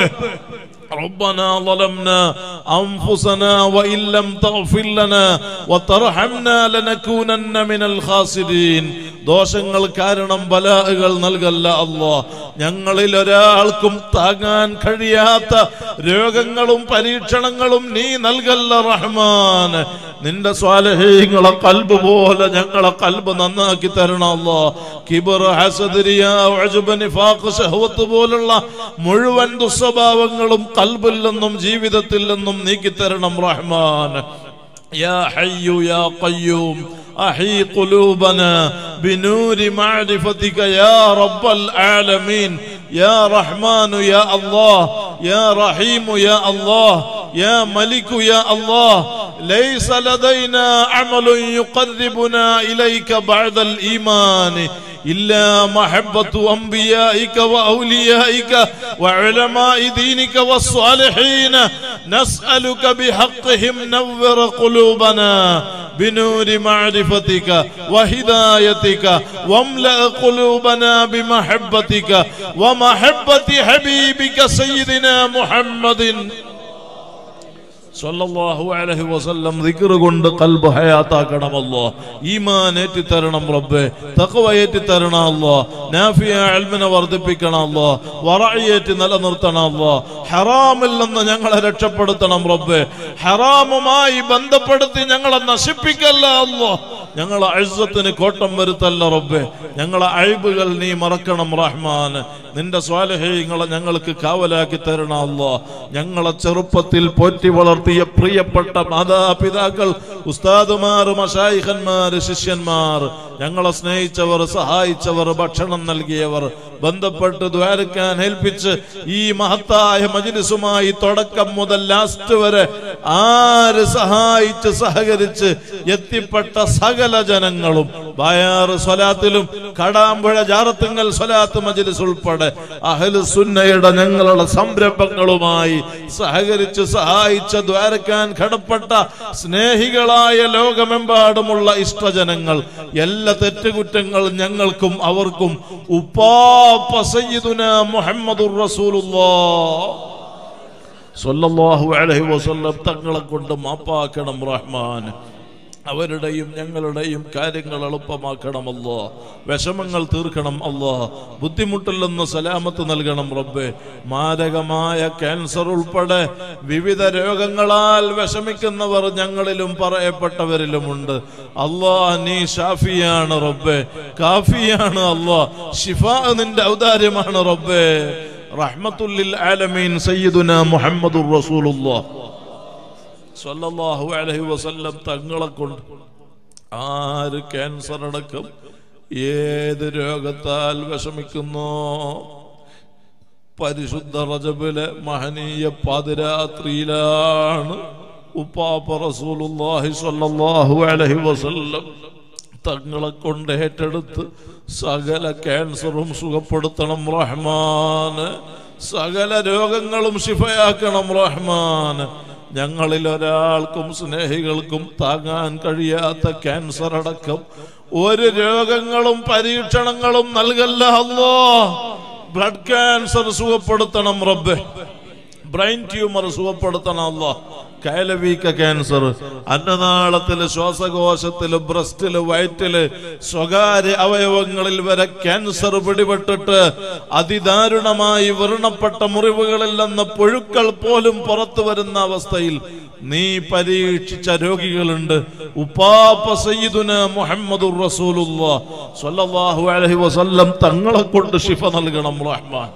ربنا ظلمنا أنفسنا وإن لم تغفر لنا وترحمنا لنكونن من الخاسرين ദോഷങ്ങൾ കാരണം ബലാഹുകൾ നൽകല്ല അല്ലോ ഞങ്ങളിൽ ഒരാൾക്കും താങ്ങാൻ കഴിയാത്ത രോഗങ്ങളും പരീക്ഷണങ്ങളും നീ നൽകല്ല റഹ്മാൻ നിന്റെ സ്വാലഹീങ്ങളെ കൽബ് പോലെ ഞങ്ങളെ കൽബ് നന്നാക്കി തരണം അല്ലോ കിബർ ഹസദിരിയ ഉഅ്ജബ്, നിഫാഖ്, ശഹ്വത്ത് പോലുള്ള മുഴുവൻ ദുസ്വഭാവങ്ങളും കൽബിൽ നിന്നും ജീവിതത്തിൽ നിന്നും നീക്കിത്തരണം റഹ്മാൻ يا حي يا قيوم أحي قلوبنا بنور معرفتك يا رب العالمين يا رحمن يا الله يا رحيم يا الله يا ملك يا الله ليس لدينا عمل يقربنا إليك بعد الإيمان إلا محبة أنبيائك وأوليائك وعلماء دينك والصالحين نسألك بحقهم نور قلوبنا بنور معرفتك وهدايتك واملأ قلوبنا بمحبتك ومحبة حبيبك سيدنا محمد സല്ലല്ലാഹു അലൈഹി വസല്ലം ദിക്ർ കൊണ്ട് കൽബ് ഹയാത്താക്കണമല്ലോ ഈമാൻ ഏറ്റി തരണം റബ്ബേ തഖ്വ ഏറ്റി തരണമല്ലോ നാഫിയ ഇൽമിനെ വർദ്ധിപ്പിക്കണമല്ലോ വറഇയേറ്റി നിലനിർത്തണമല്ലോ ഹറാമിൽ നിന്ന് ഞങ്ങളെ രക്ഷപ്പെടുത്തണം റബ്ബേ ഹറാമുമായി ബന്ധപ്പെടുത്തി ഞങ്ങളെ നശിപ്പിക്കല്ല അല്ലോ ഞങ്ങളെ അഴുസത്തിന് കോട്ടം വരുത്തല്ല റബ്ബേ ഞങ്ങളെ അഴിബുകൾ നീ മറക്കണം റഹ്മാൻ നിന്റെ സ്വാലഹ്യങ്ങളെ ഞങ്ങൾക്ക് കാവലാക്കി തരണം അല്ലോ ഞങ്ങളെ ചെറുപ്പത്തിൽ പോറ്റി വളർത്തിയ പ്രിയപ്പെട്ട മാതാപിതാക്കൾ ഉസ്താദുമാർ മഷായിഖന്മാർ ശിഷ്യന്മാർ ഞങ്ങളെ സ്നേഹിച്ചവർ സഹായിച്ചവർ ഭക്ഷണം നൽകിയവർ ബന്ധപ്പെട്ട് ദ്വാരക്കാൻ ഏൽപ്പിച്ച് ഈ മഹത്തായ മജിലിസുമായി തുടക്കം മുതൽ ലാസ്റ്റ് വരെ ആര് സഹായിച്ച് സഹകരിച്ച് എത്തിപ്പെട്ട സകല ജനങ്ങളും ബായാറ് സ്വലാത്തിലും കടാമ്പുഴ ജാറത്തുങ്ങൽ സ്വലാത്ത് മജ്ലിസ് ഉൾപ്പെടെ അഹ്ലു സുന്നയുടെ ഞങ്ങളുടെ സംരംഭങ്ങളുമായി സഹകരിച്ച് സഹായിച്ച ദ്വാരക്കാൻ കടപ്പെട്ട സ്നേഹികളായ ലോകമെമ്പാടുമുള്ള ഇഷ്ടജനങ്ങൾ എല്ലാ തെറ്റുകുറ്റങ്ങൾ ഞങ്ങൾക്കും അവർക്കും ഉപ്പാപ്പ സയ്യിദുന മുഹമ്മദുർ റസൂലുള്ളാഹ് സ്വല്ലല്ലാഹു അലൈഹി വസല്ലം തങ്ങളെ കൊണ്ട് മാപ്പാക്കണം റഹ്മാൻ അവരുടെയും ഞങ്ങളുടെയും കാര്യങ്ങൾ എളുപ്പമാക്കണമല്ലോ വിഷമങ്ങൾ തീർക്കണം അല്ലോ ബുദ്ധിമുട്ടില്ലെന്ന് സലാമത്ത് നൽകണം റബ്ബെ മാരകമായ ക്യാൻസർ ഉൾപ്പെടെ വിവിധ രോഗങ്ങളാൽ വിഷമിക്കുന്നവർ ഞങ്ങളിലും പറയപ്പെട്ടവരിലുമുണ്ട് അല്ലാ നീ ഷാഫിയാണ് റബ്ബെ കാഫിയാണ് അല്ലാ ഷിഫ നിന്റെ ഔദാര്യമാണ് റബ്ബെ റഹ്മത്തുല്ലിൽ ആലമീൻ സയ്യിദുന മുഹമ്മദുർ റസൂലുള്ളാഹ് സ്വല്ലല്ലാഹു അലൈഹി വസല്ലം തങ്ങളെ കൊണ്ട് ആര് ക്യാൻസർ അടക്കം ഏത് രോഗത്താൽ വിഷമിക്കുന്നോ പരിശുദ്ധ റജബിലെ മഹനീയ പാതിരാത്രിയിലാണ് ഉപ്പാപ്പ റസൂലുള്ളാഹി സ്വല്ലല്ലാഹു അലൈഹി വസല്ലം തങ്ങളെ കൊണ്ട് ഏറ്റെടുത്ത് സകല ക്യാൻസറും സുഖപ്പെടുത്തണം റഹ്മാന് സകല രോഗങ്ങളും ശിഫയാക്കണം റഹ്മാന് ഞങ്ങളിൽ ഒരാൾക്കും സ്നേഹികൾക്കും താങ്ങാൻ കഴിയാത്ത ക്യാൻസർ അടക്കം ഒരു രോഗങ്ങളും പരീക്ഷണങ്ങളും നൽകല്ല അല്ലോ ബ്ലഡ് ക്യാൻസർ സുഖപ്പെടുത്തണം റബ്ബെ ബ്രെയിൻ ട്യൂമർ സുഖപ്പെടുത്തണം അല്ലോ കയലവീക്ക ക്യാൻസർ അന്നനാളത്തില് ശ്വാസകോശത്തില് ബ്രസ്റ്റില് വയറ്റില് സ്വകാര്യ അവയവങ്ങളിൽ വരെ ക്യാൻസർ പിടിപെട്ടിട്ട് അതിദാരുണമായി വ്രണപ്പെട്ട മുറിവുകളിൽ നിന്ന് പുഴുക്കൾ പോലും പുറത്തു വരുന്ന അവസ്ഥയിൽ നീ പരീക്ഷിച്ച രോഗികളുണ്ട് ഉപ്പാപ്പ സയ്യിദുന മുഹമ്മദുർ റസൂലുള്ളാഹ് സ്വല്ലല്ലാഹു അലൈഹി വസല്ലം തങ്ങളെ കൊണ്ട് ശിഫ നൽകണം റഹ്മാൻ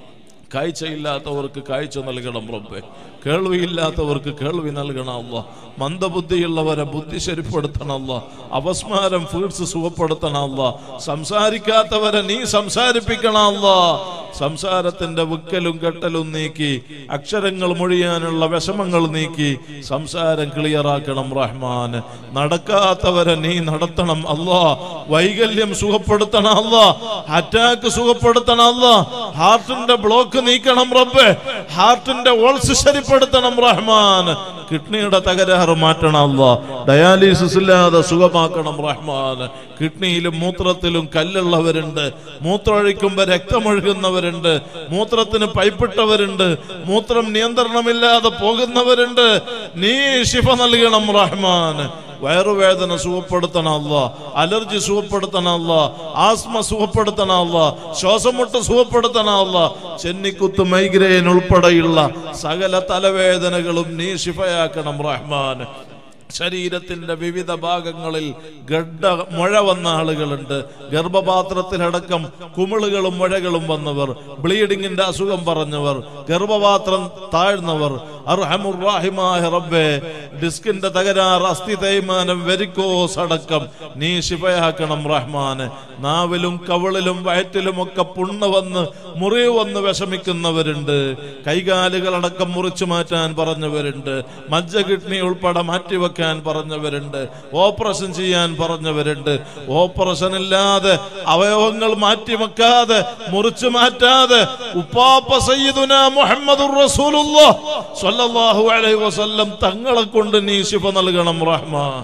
കാഴ്ചയില്ലാത്തവർക്ക് കാഴ്ച നൽകണം റബ്ബെ കേൾവിയില്ലാത്തവർക്ക് കേൾവി നൽകണം അല്ല മന്ദബുദ്ധിയുള്ളവരെ ബുദ്ധി ശരിപ്പെടുത്തണം അല്ല അപസ്മാരം ഫീഡ്സ് സുഖപ്പെടുത്തണം അല്ല സംസാരിക്കാത്തവരെ നീ സംസാരിപ്പിക്കണം അല്ല സംസാരത്തിന്റെ വിക്കലും കെട്ടലും നീക്കി അക്ഷരങ്ങൾ മൊഴിയാനുള്ള വിഷമങ്ങൾ നീക്കി സംസാരം ക്ലിയറാക്കണം റഹ്മാൻ നടക്കാത്തവരെ നീ നടത്തണം അല്ലാ വൈകല്യം സുഖപ്പെടുത്തണം അല്ലാ അറ്റാക്ക് സുഖപ്പെടുത്തണം അല്ലാ ഹാർട്ടിന്റെ ബ്ലോക്ക് നീക്കണം റബ്ബെ ഹാർട്ടിന്റെ ഓൾസ് ശരിപ്പെടുത്തണം റഹ്മാൻ കിഡ്നിയുടെ തകരാറ് മാറ്റണം അല്ലാ ഡയാലിസിസ് ഇല്ലാതെ സുഖമാക്കണം റഹ്മാൻ കിഡ്നിയിലും മൂത്രത്തിലും കല്ലുള്ളവരുണ്ട് മൂത്രമൊഴിക്കുമ്പോ രക്തമൊഴുകുന്നവരുണ്ട് മൂത്രത്തിന് പൈപ്പിട്ടവരുണ്ട് മൂത്രം നിയന്ത്രണമില്ലാതെ പോകുന്നവരുണ്ട് നീ ശിഫ നൽകണം റഹ്മാൻ വയറുവേദന സുഖപ്പെടുത്തണം അല്ല അലർജി സുഖപ്പെടുത്തണം അല്ല ആസ്മ സുഖപ്പെടുത്തണം അല്ല ശ്വാസമുട്ട് സുഖപ്പെടുത്തണം അല്ല ചെന്നിക്കുത്ത് മൈഗ്രെയിൻ ഉൾപ്പെടെയുള്ള സകല തലവേദനകളും നീ ശിഫയാക്കണം റഹ്മാൻ ശരീരത്തിന്റെ വിവിധ ഭാഗങ്ങളിൽ ഗഡ്ഡ മുഴ വന്ന ആളുകളുണ്ട് ഗർഭപാത്രത്തിലടക്കം കുമിളുകളും മുഴകളും വന്നവർ ബ്ലീഡിങ്ങിന്റെ അസുഖം പറഞ്ഞവർ ഗർഭപാത്രം താഴ്ന്നവർ അർഹമുറാഹിമായ റബ്ബെ ഡിസ്കിന്റെ തകരാർ അസ്ഥി തേയ്മാനം വെരിക്കോസ് അടക്കം നീ ശിഫയാക്കണം റഹ്മാന് നാവിലും കവിളിലും വയറ്റിലും ഒക്കെ പുണ്ണ് വന്ന് മുറിവ് വന്ന് വിഷമിക്കുന്നവരുണ്ട് കൈകാലുകളടക്കം മുറിച്ചു മാറ്റാൻ പറഞ്ഞവരുണ്ട് മജ്ജ കിഡ്നി ഉൾപ്പെടെ മാറ്റിവെക്കാൻ പറഞ്ഞവരുണ്ട് ഓപ്പറേഷൻ ചെയ്യാൻ പറഞ്ഞവരുണ്ട് ഓപ്പറേഷൻ ഇല്ലാതെ അവയവങ്ങൾ മാറ്റിവെക്കാതെ മുറിച്ചു മാറ്റാതെ ഉപ്പാപ്പ സയ്യിദുന മുഹമ്മദുർ റസൂലുള്ളാഹ് സ്വല്ലല്ലാഹു അലൈഹി വസല്ലം തങ്ങളെ കൊണ്ട് നീ ശിഫ നൽകണം റഹ്മാൻ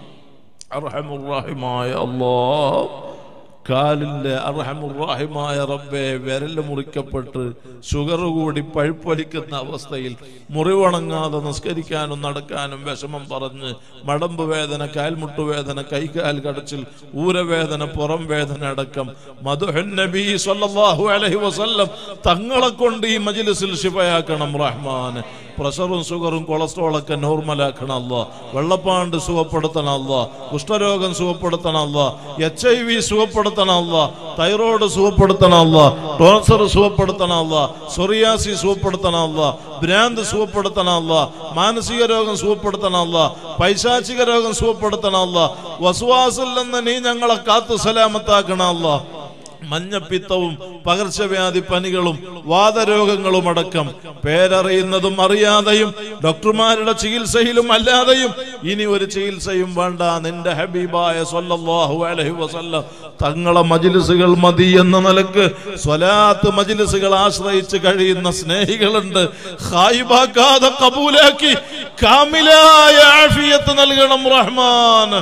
അർഹമുറാഹിമായ അല്ലാഹ് കാലിന്റെ അർഹമുറാഹിമായ റബ്ബെ വിരല് മുറിക്കപ്പെട്ട് ഷുഗർ കൂടി പഴുപ്പൊലിക്കുന്ന അവസ്ഥയിൽ മുറിവണങ്ങാതെ നിസ്കരിക്കാനും നടക്കാനും വിഷമം പറഞ്ഞ് മടമ്പ് വേദന കാൽമുട്ട് വേദന കൈകാൽ കടച്ചിൽ ഊരവേദന പുറം വേദന അടക്കം മധുഹൻ നബി സല്ലല്ലാഹു അലൈഹി വസല്ലം തങ്ങളെ കൊണ്ട് ഈ മജ്ലിസിൽ ശിഫയാക്കണം റഹ്മാൻ പ്രഷറും ഷുഗറും കൊളസ്ട്രോളൊക്കെ നോർമലാക്കണം അല്ല വെള്ളപ്പാണ്ട് സുഖപ്പെടുത്തണം അല്ല കുഷ്ഠരോഗം സുഖപ്പെടുത്തണം അല്ല എച്ച് ഐ വി സുഖപ്പെടുത്തണം അല്ല തൈറോയ്ഡ് സുഖപ്പെടുത്തണം അല്ല ടോൺസർ സുഖപ്പെടുത്തണം അല്ല സൊറിയാസി സുഖപ്പെടുത്തണം അല്ല ഭ്രാന്ത് സുഖപ്പെടുത്തണം അല്ല മാനസിക രോഗം സുഖപ്പെടുത്തണം അല്ല പൈശാചിക രോഗം സുഖപ്പെടുത്തണം അല്ല വസുവാസിൽ നിന്ന് നീ ഞങ്ങളെ കാത്തു സലാമത്താക്കണം അല്ല മഞ്ഞപ്പിത്തവും പകർച്ചവ്യാധി പനികളും വാതരോഗങ്ങളും അടക്കം പേരറിയുന്നതും അറിയാതെയും ഡോക്ടർമാരുടെ ചികിത്സയിലും അല്ലാതെയും ഇനി ഒരു ചികിത്സയും വേണ്ട നിന്റെ ഹബീബായ സല്ലല്ലാഹു അലൈഹി വസല്ലം തങ്ങളെ മജിലിസുകൾ മതി എന്ന നിലക്ക് സ്വലാത്ത് മജിലിസുകൾ ആശ്രയിച്ച് കഴിയുന്ന സ്നേഹികളുണ്ട് ഹായിബാക്കാതെ കബൂലാക്കി കാമിലായ ആഫിയത്ത് നൽകണം റഹ്മാൻ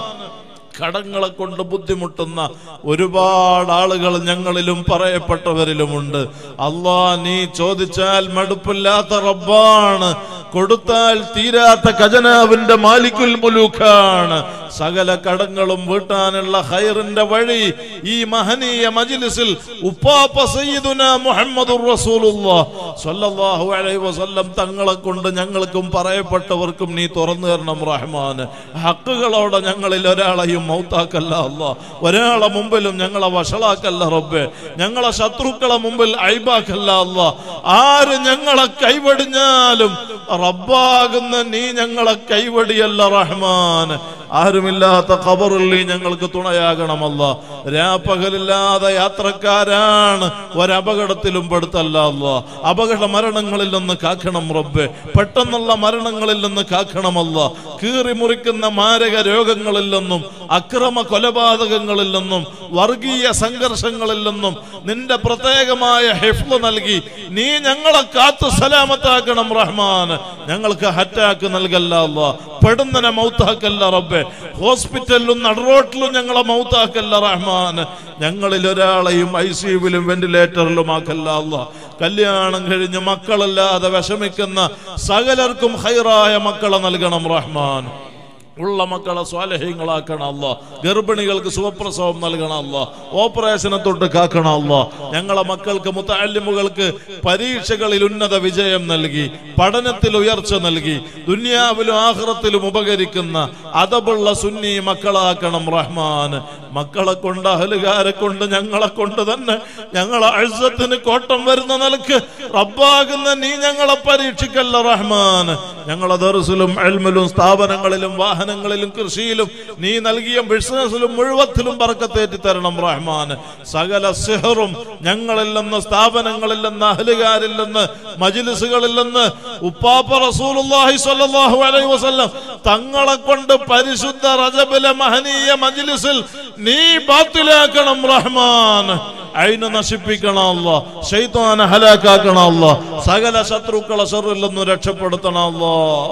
കടങ്ങളെ കൊണ്ട് ബുദ്ധിമുട്ടുന്ന ഒരുപാട് ആളുകൾ ഞങ്ങളിലും പറയപ്പെട്ടവരിലുമുണ്ട് അള്ളാ നീ ചോദിച്ചാൽ മടുപ്പില്ലാത്ത റബ്ബാണ് കൊടുത്താൽ തീരാത്ത ഖജനാവിന്റെ മാലിക്കുൽ മുലൂഖാണ് സകല കടങ്ങളും വീട്ടാനുള്ള ഹൈറിന്റെ വഴി ഈ മഹനീയ മജ്ലിസിൽ ഉപ്പാപ്പ സയ്യിദുന മുഹമ്മദുർ റസൂലുള്ളാഹ് സ്വല്ലല്ലാഹു അലൈഹി വസല്ലം തങ്ങളെ കൊണ്ട് ഞങ്ങൾക്കും പറയപ്പെട്ടവർക്കും നീ തുറന്നു തരണം റഹ്മാൻ ഹക്കുകളോടെ ഞങ്ങളിൽ ഒരാളെയും മൗത്താക്കല്ല അല്ലാ ഒരാളെ മുമ്പിലും ഞങ്ങളെ വഷളാക്കല്ല റബ്ബേ ഞങ്ങളെ ശത്രുക്കളെ മുമ്പിൽ ഐബാക്കല്ല അല്ലാ ആര് ഞങ്ങളെ കൈവടിഞ്ഞാലും റബ്ബാകുന്ന നീ ഞങ്ങളെ കൈവടിയല്ല റഹ്മാൻ ആരുമില്ലാത്ത ഖബറിൽ നീ ഞങ്ങൾക്ക് തുണയാകണമല്ല രാപ്പകലില്ലാതെ യാത്രക്കാരാണ് ഒരപകടത്തിലും പെടുത്തല്ല അല്ല അപകട മരണങ്ങളിൽ നിന്ന് കാക്കണം റബ്ബെ പെട്ടെന്നുള്ള മരണങ്ങളിൽ നിന്ന് കാക്കണമല്ല കീറി മുറിക്കുന്ന മാരക രോഗങ്ങളിൽ നിന്നും അക്രമ കൊലപാതകങ്ങളിൽ നിന്നും വർഗീയ സംഘർഷങ്ങളിൽ നിന്നും നിന്റെ പ്രത്യേകമായ ഹിഫ്ല് നൽകി നീ ഞങ്ങളെ കാത്തു സലാമത്താക്കണം റഹ്മാൻ ഞങ്ങൾക്ക് ഹറ്റാക്ക് നൽകല്ല അല്ല പെടുന്നനെ മൗത്താക്കല്ല റബ്ബെ ഹോസ്പിറ്റലിലും നടുറോട്ടിലും ഞങ്ങളെ മൗത്താക്കല്ല റഹ്മാൻ ഞങ്ങളിൽ ഒരാളെയും ഐ സിയുവിലും വെന്റിലേറ്ററിലും ആക്കല്ല അല്ല കല്യാണം കഴിഞ്ഞ് മക്കളല്ലാതെ വിഷമിക്കുന്ന സകലർക്കും ഹൈറായ മക്കളെ നൽകണം റഹ്മാൻ ഉള്ള മക്കളെ സ്വാലഹ്യങ്ങളാക്കണം അല്ല ഗർഭിണികൾക്ക് സുഖപ്രസവം നൽകണം അല്ല ഓപ്പറേഷനെ തൊട്ട് കാക്കണം അല്ല ഞങ്ങളെ മക്കൾക്ക് മുത്തല്ലിമുകൾക്ക് പരീക്ഷകളിൽ ഉന്നത വിജയം നൽകി പഠനത്തിൽ ഉയർച്ച നൽകി ദുനിയാവിലും ആഹ്റത്തിലും ഉപകരിക്കുന്ന അതബുള്ള സുന്നി മക്കളാക്കണം റഹ്മാൻ മക്കളെ കൊണ്ട് അഹലുകാരെ കൊണ്ട് ഞങ്ങളെ കൊണ്ട് തന്നെ ഞങ്ങളെ അഴ്സത്തിന് കോട്ടം വരുന്ന നിലക്ക് റബ്ബാകുന്ന നീ ഞങ്ങളെ പരീക്ഷിക്കല്ല റഹ്മാൻ ഞങ്ങളെ ദർസിലും എൽമിലും സ്ഥാപനങ്ങളിലും വാഹനങ്ങളിലും കൃഷിയിലും നീ നൽകിയ ബിസിനസ്സിലും മുഴുവത്തിലും പറക്കത്തേറ്റി തരണം റഹ്മാൻ സകല സിഹറും ഞങ്ങളിൽ നിന്ന് സ്ഥാപനങ്ങളിൽ നിന്ന് അഹലുകാരിൽ നിന്ന് മജിലിസുകളിൽ നിന്ന് ഉപ്പാപ്പ റസൂലുള്ളാഹി സ്വല്ലല്ലാഹു അലൈഹി വസല്ലം തങ്ങളെ കൊണ്ട് പരിശുദ്ധ റജബിലെ മഹനീയ മജിലിസിൽ നീ ബാത്തിലാക്കണം റഹ്മാൻ അയിന് നശിപ്പിക്കണം അല്ല ശൈത്താനെ ഹലാക്കാക്കണം അല്ല സകല ശത്രുക്കളെ ഷറിൽ നിന്ന് രക്ഷപ്പെടുത്തണം അല്ലോ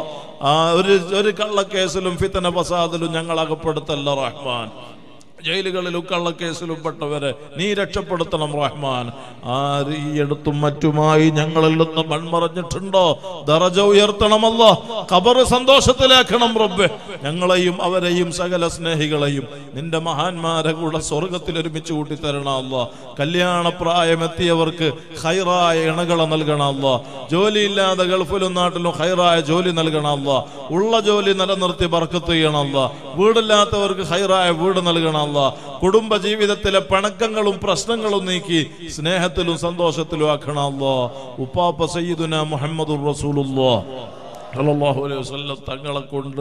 ആ ഒരു ഒരു കള്ളക്കേസിലും ഫിത്തന ഫസാദിലും ഞങ്ങൾ അകപ്പെടുത്തല്ല റഹ്മാൻ ജയിലുകളിലും കള്ളക്കേസിലും പെട്ടവരെ നീ രക്ഷപ്പെടുത്തണം റഹ്മാൻ ആര് ഈ എടുത്തും മറ്റുമായി ഞങ്ങളിൽ നിന്ന് മൺമറഞ്ഞിട്ടുണ്ടോ ദറജ ഉയർത്തണമല്ല ഖബർ സന്തോഷത്തിലാക്കണം റബ്ബെ ഞങ്ങളെയും അവരെയും സകല സ്നേഹികളെയും നിന്റെ മഹാന്മാരെ കൂടെ സ്വർഗത്തിൽ ഒരുമിച്ച് കൂട്ടിത്തരണം അല്ല കല്യാണ പ്രായമെത്തിയവർക്ക് ഹൈറായ ഇണകളെ നൽകണം അല്ല ജോലിയില്ലാതെ ഗൾഫിലും നാട്ടിലും ഹൈറായ ജോലി നൽകണം അല്ല ഉള്ള ജോലി നിലനിർത്തി ബർക്കത്ത് ചെയ്യണം അല്ല വീടില്ലാത്തവർക്ക് ഹൈറായ വീട് നൽകണം അല്ല കുടുംബ ജീവിതത്തിലെ പിണക്കങ്ങളും പ്രശ്നങ്ങളും നീക്കി സ്നേഹത്തിലും സന്തോഷത്തിലും ആക്കണം അല്ല ഉപ്പാപ്പ സയ്യിദുന മുഹമ്മദുർ റസൂലുള്ളാ സല്ലല്ലാഹു അലൈഹി വസല്ലം തങ്ങളെ കൊണ്ട്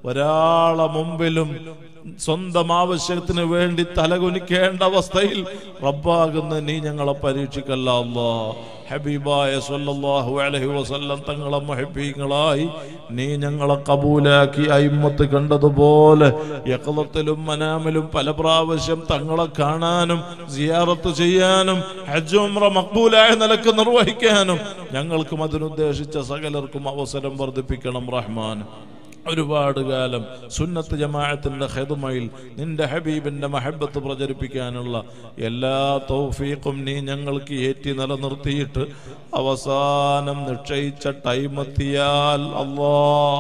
ഒരാളെ മുമ്പിലും സ്വന്തം ആവശ്യത്തിന് വേണ്ടി തലകുനിക്കേണ്ട അവസ്ഥയിൽ റബ്ബാകുന്ന നീ ഞങ്ങളെ പരീക്ഷിക്കല്ല അല്ലാ ഹബീബായ സല്ലല്ലാഹു അലൈഹി വസല്ലം തങ്ങളെ മുഹബ്ബീങ്ങളായി നീ ഞങ്ങളെ കബൂലാക്കി അയിമ്മത്ത് കണ്ടതുപോലെ യക്കളത്തിലും മനാമിലും പല പ്രാവശ്യം തങ്ങളെ കാണാനും സിയാറത്ത് ചെയ്യാനും ഹജ്ജ് ഉംറ മക്ബൂലായ നിലക്ക് നിർവഹിക്കാനും ഞങ്ങൾക്കും അതിനുദ്ദേശിച്ച സകലർക്കും അവസരം വർദ്ധിപ്പിക്കണം റഹ്മാൻ ഒരുപാട് കാലം സുന്നത്ത് ജമാഅത്തിന്റെ ഖെതുമയിൽ നിന്റെ ഹബീബിന്റെ മഹബത്ത് പ്രചരിപ്പിക്കാനുള്ള എല്ലാ തൗഫീഖും നീ ഞങ്ങൾക്ക് ഏറ്റി നിലനിർത്തിയിട്ട് അവസാനം നിശ്ചയിച്ച ടൈം എത്തിയാൽ അല്ലാ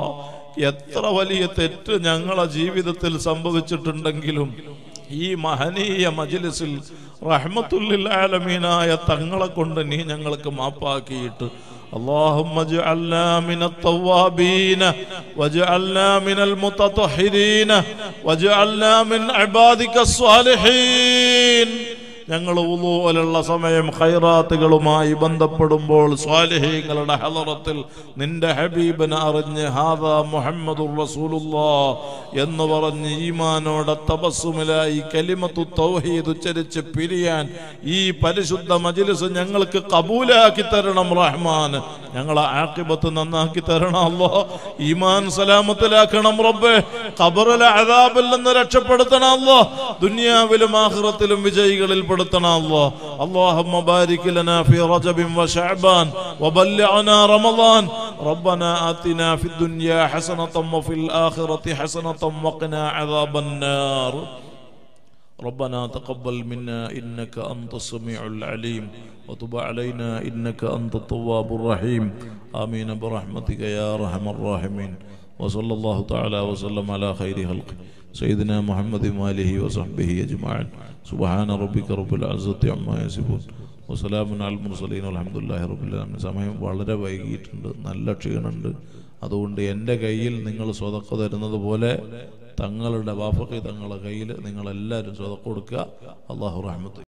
എത്ര വലിയ തെറ്റ് ഞങ്ങളെ ജീവിതത്തിൽ സംഭവിച്ചിട്ടുണ്ടെങ്കിലും ഈ മഹനീയ മജിലിസിൽ റഹ്മത്തുല്ലിൽ ആലമീനായ തങ്ങളെ കൊണ്ട് നീ ഞങ്ങൾക്ക് മാപ്പാക്കിയിട്ട് اللهم اجعلنا من التوابين واجعلنا من المتطهرين واجعلنا من عبادك الصالحين ഞങ്ങൾ ഉളൂലുള്ള സമയം ഖൈറാത്തുകളുമായി ബന്ധപ്പെടുമ്പോൾ സ്വാലിഹീങ്ങളുടെ ഹലറത്തിൽ നിന്റെ ഹബീബിനെ അറിഞ്ഞ് ഹാദാ മുഹമ്മദുർ റസൂലുള്ളാ എന്ന് പറഞ്ഞ് ഈമാനോടെ തപസ്സുമിലായി കലിമത്തു തൗഹീദ് ഉച്ചരിച്ച് പിരിയാൻ ഈ പരിശുദ്ധ മജ്ലിസ് ഞങ്ങൾക്ക് കബൂലാക്കി തരണം റഹ്മാൻ ഞങ്ങളെ ആക്കിബത്ത് നന്നാക്കി തരണം അല്ലോ ഈമാൻ സലാമത്തിലാക്കണം റബ്ബേ ഖബറിലെ അദാബിൽ നിന്ന് രക്ഷപ്പെടുത്തണം അല്ലോ ദുനിയാവിലും ആഖിറത്തിലും വിജയികളിൽ പെടുത്തണം അല്ലോ اللهم بارك لنا في رجب وشعبان وبلغنا رمضان ربنا آتنا في الدنيا حسنة وفي الآخرة حسنة وقنا عذاب النار ربنا تقبل منا إنك أنت السميع العليم وتب علينا إنك أنت التواب الرحيم آمين برحمتك يا أرحم الراحمين وصلى الله تعالى وسلم على خير خلقه سيدنا محمد وآله وصحبه أجمعين سبحان ربك رب العزة عما يصفون വസ്സലാമു അൽ മുർസലീൻ അലഹമുല്ലാഹി റബുല്ലാമിൻ സമയം വളരെ വൈകിയിട്ടുണ്ട് നല്ല ക്ഷീണമുണ്ട് അതുകൊണ്ട് എൻ്റെ കയ്യിൽ നിങ്ങൾ സ്വതക്ക തരുന്നത് പോലെ തങ്ങളുടെ വാഫക്കി തങ്ങളുടെ കയ്യിൽ നിങ്ങളെല്ലാവരും സ്വതക്ക കൊടുക്കുക അള്ളാഹു റഹ്മത്ത്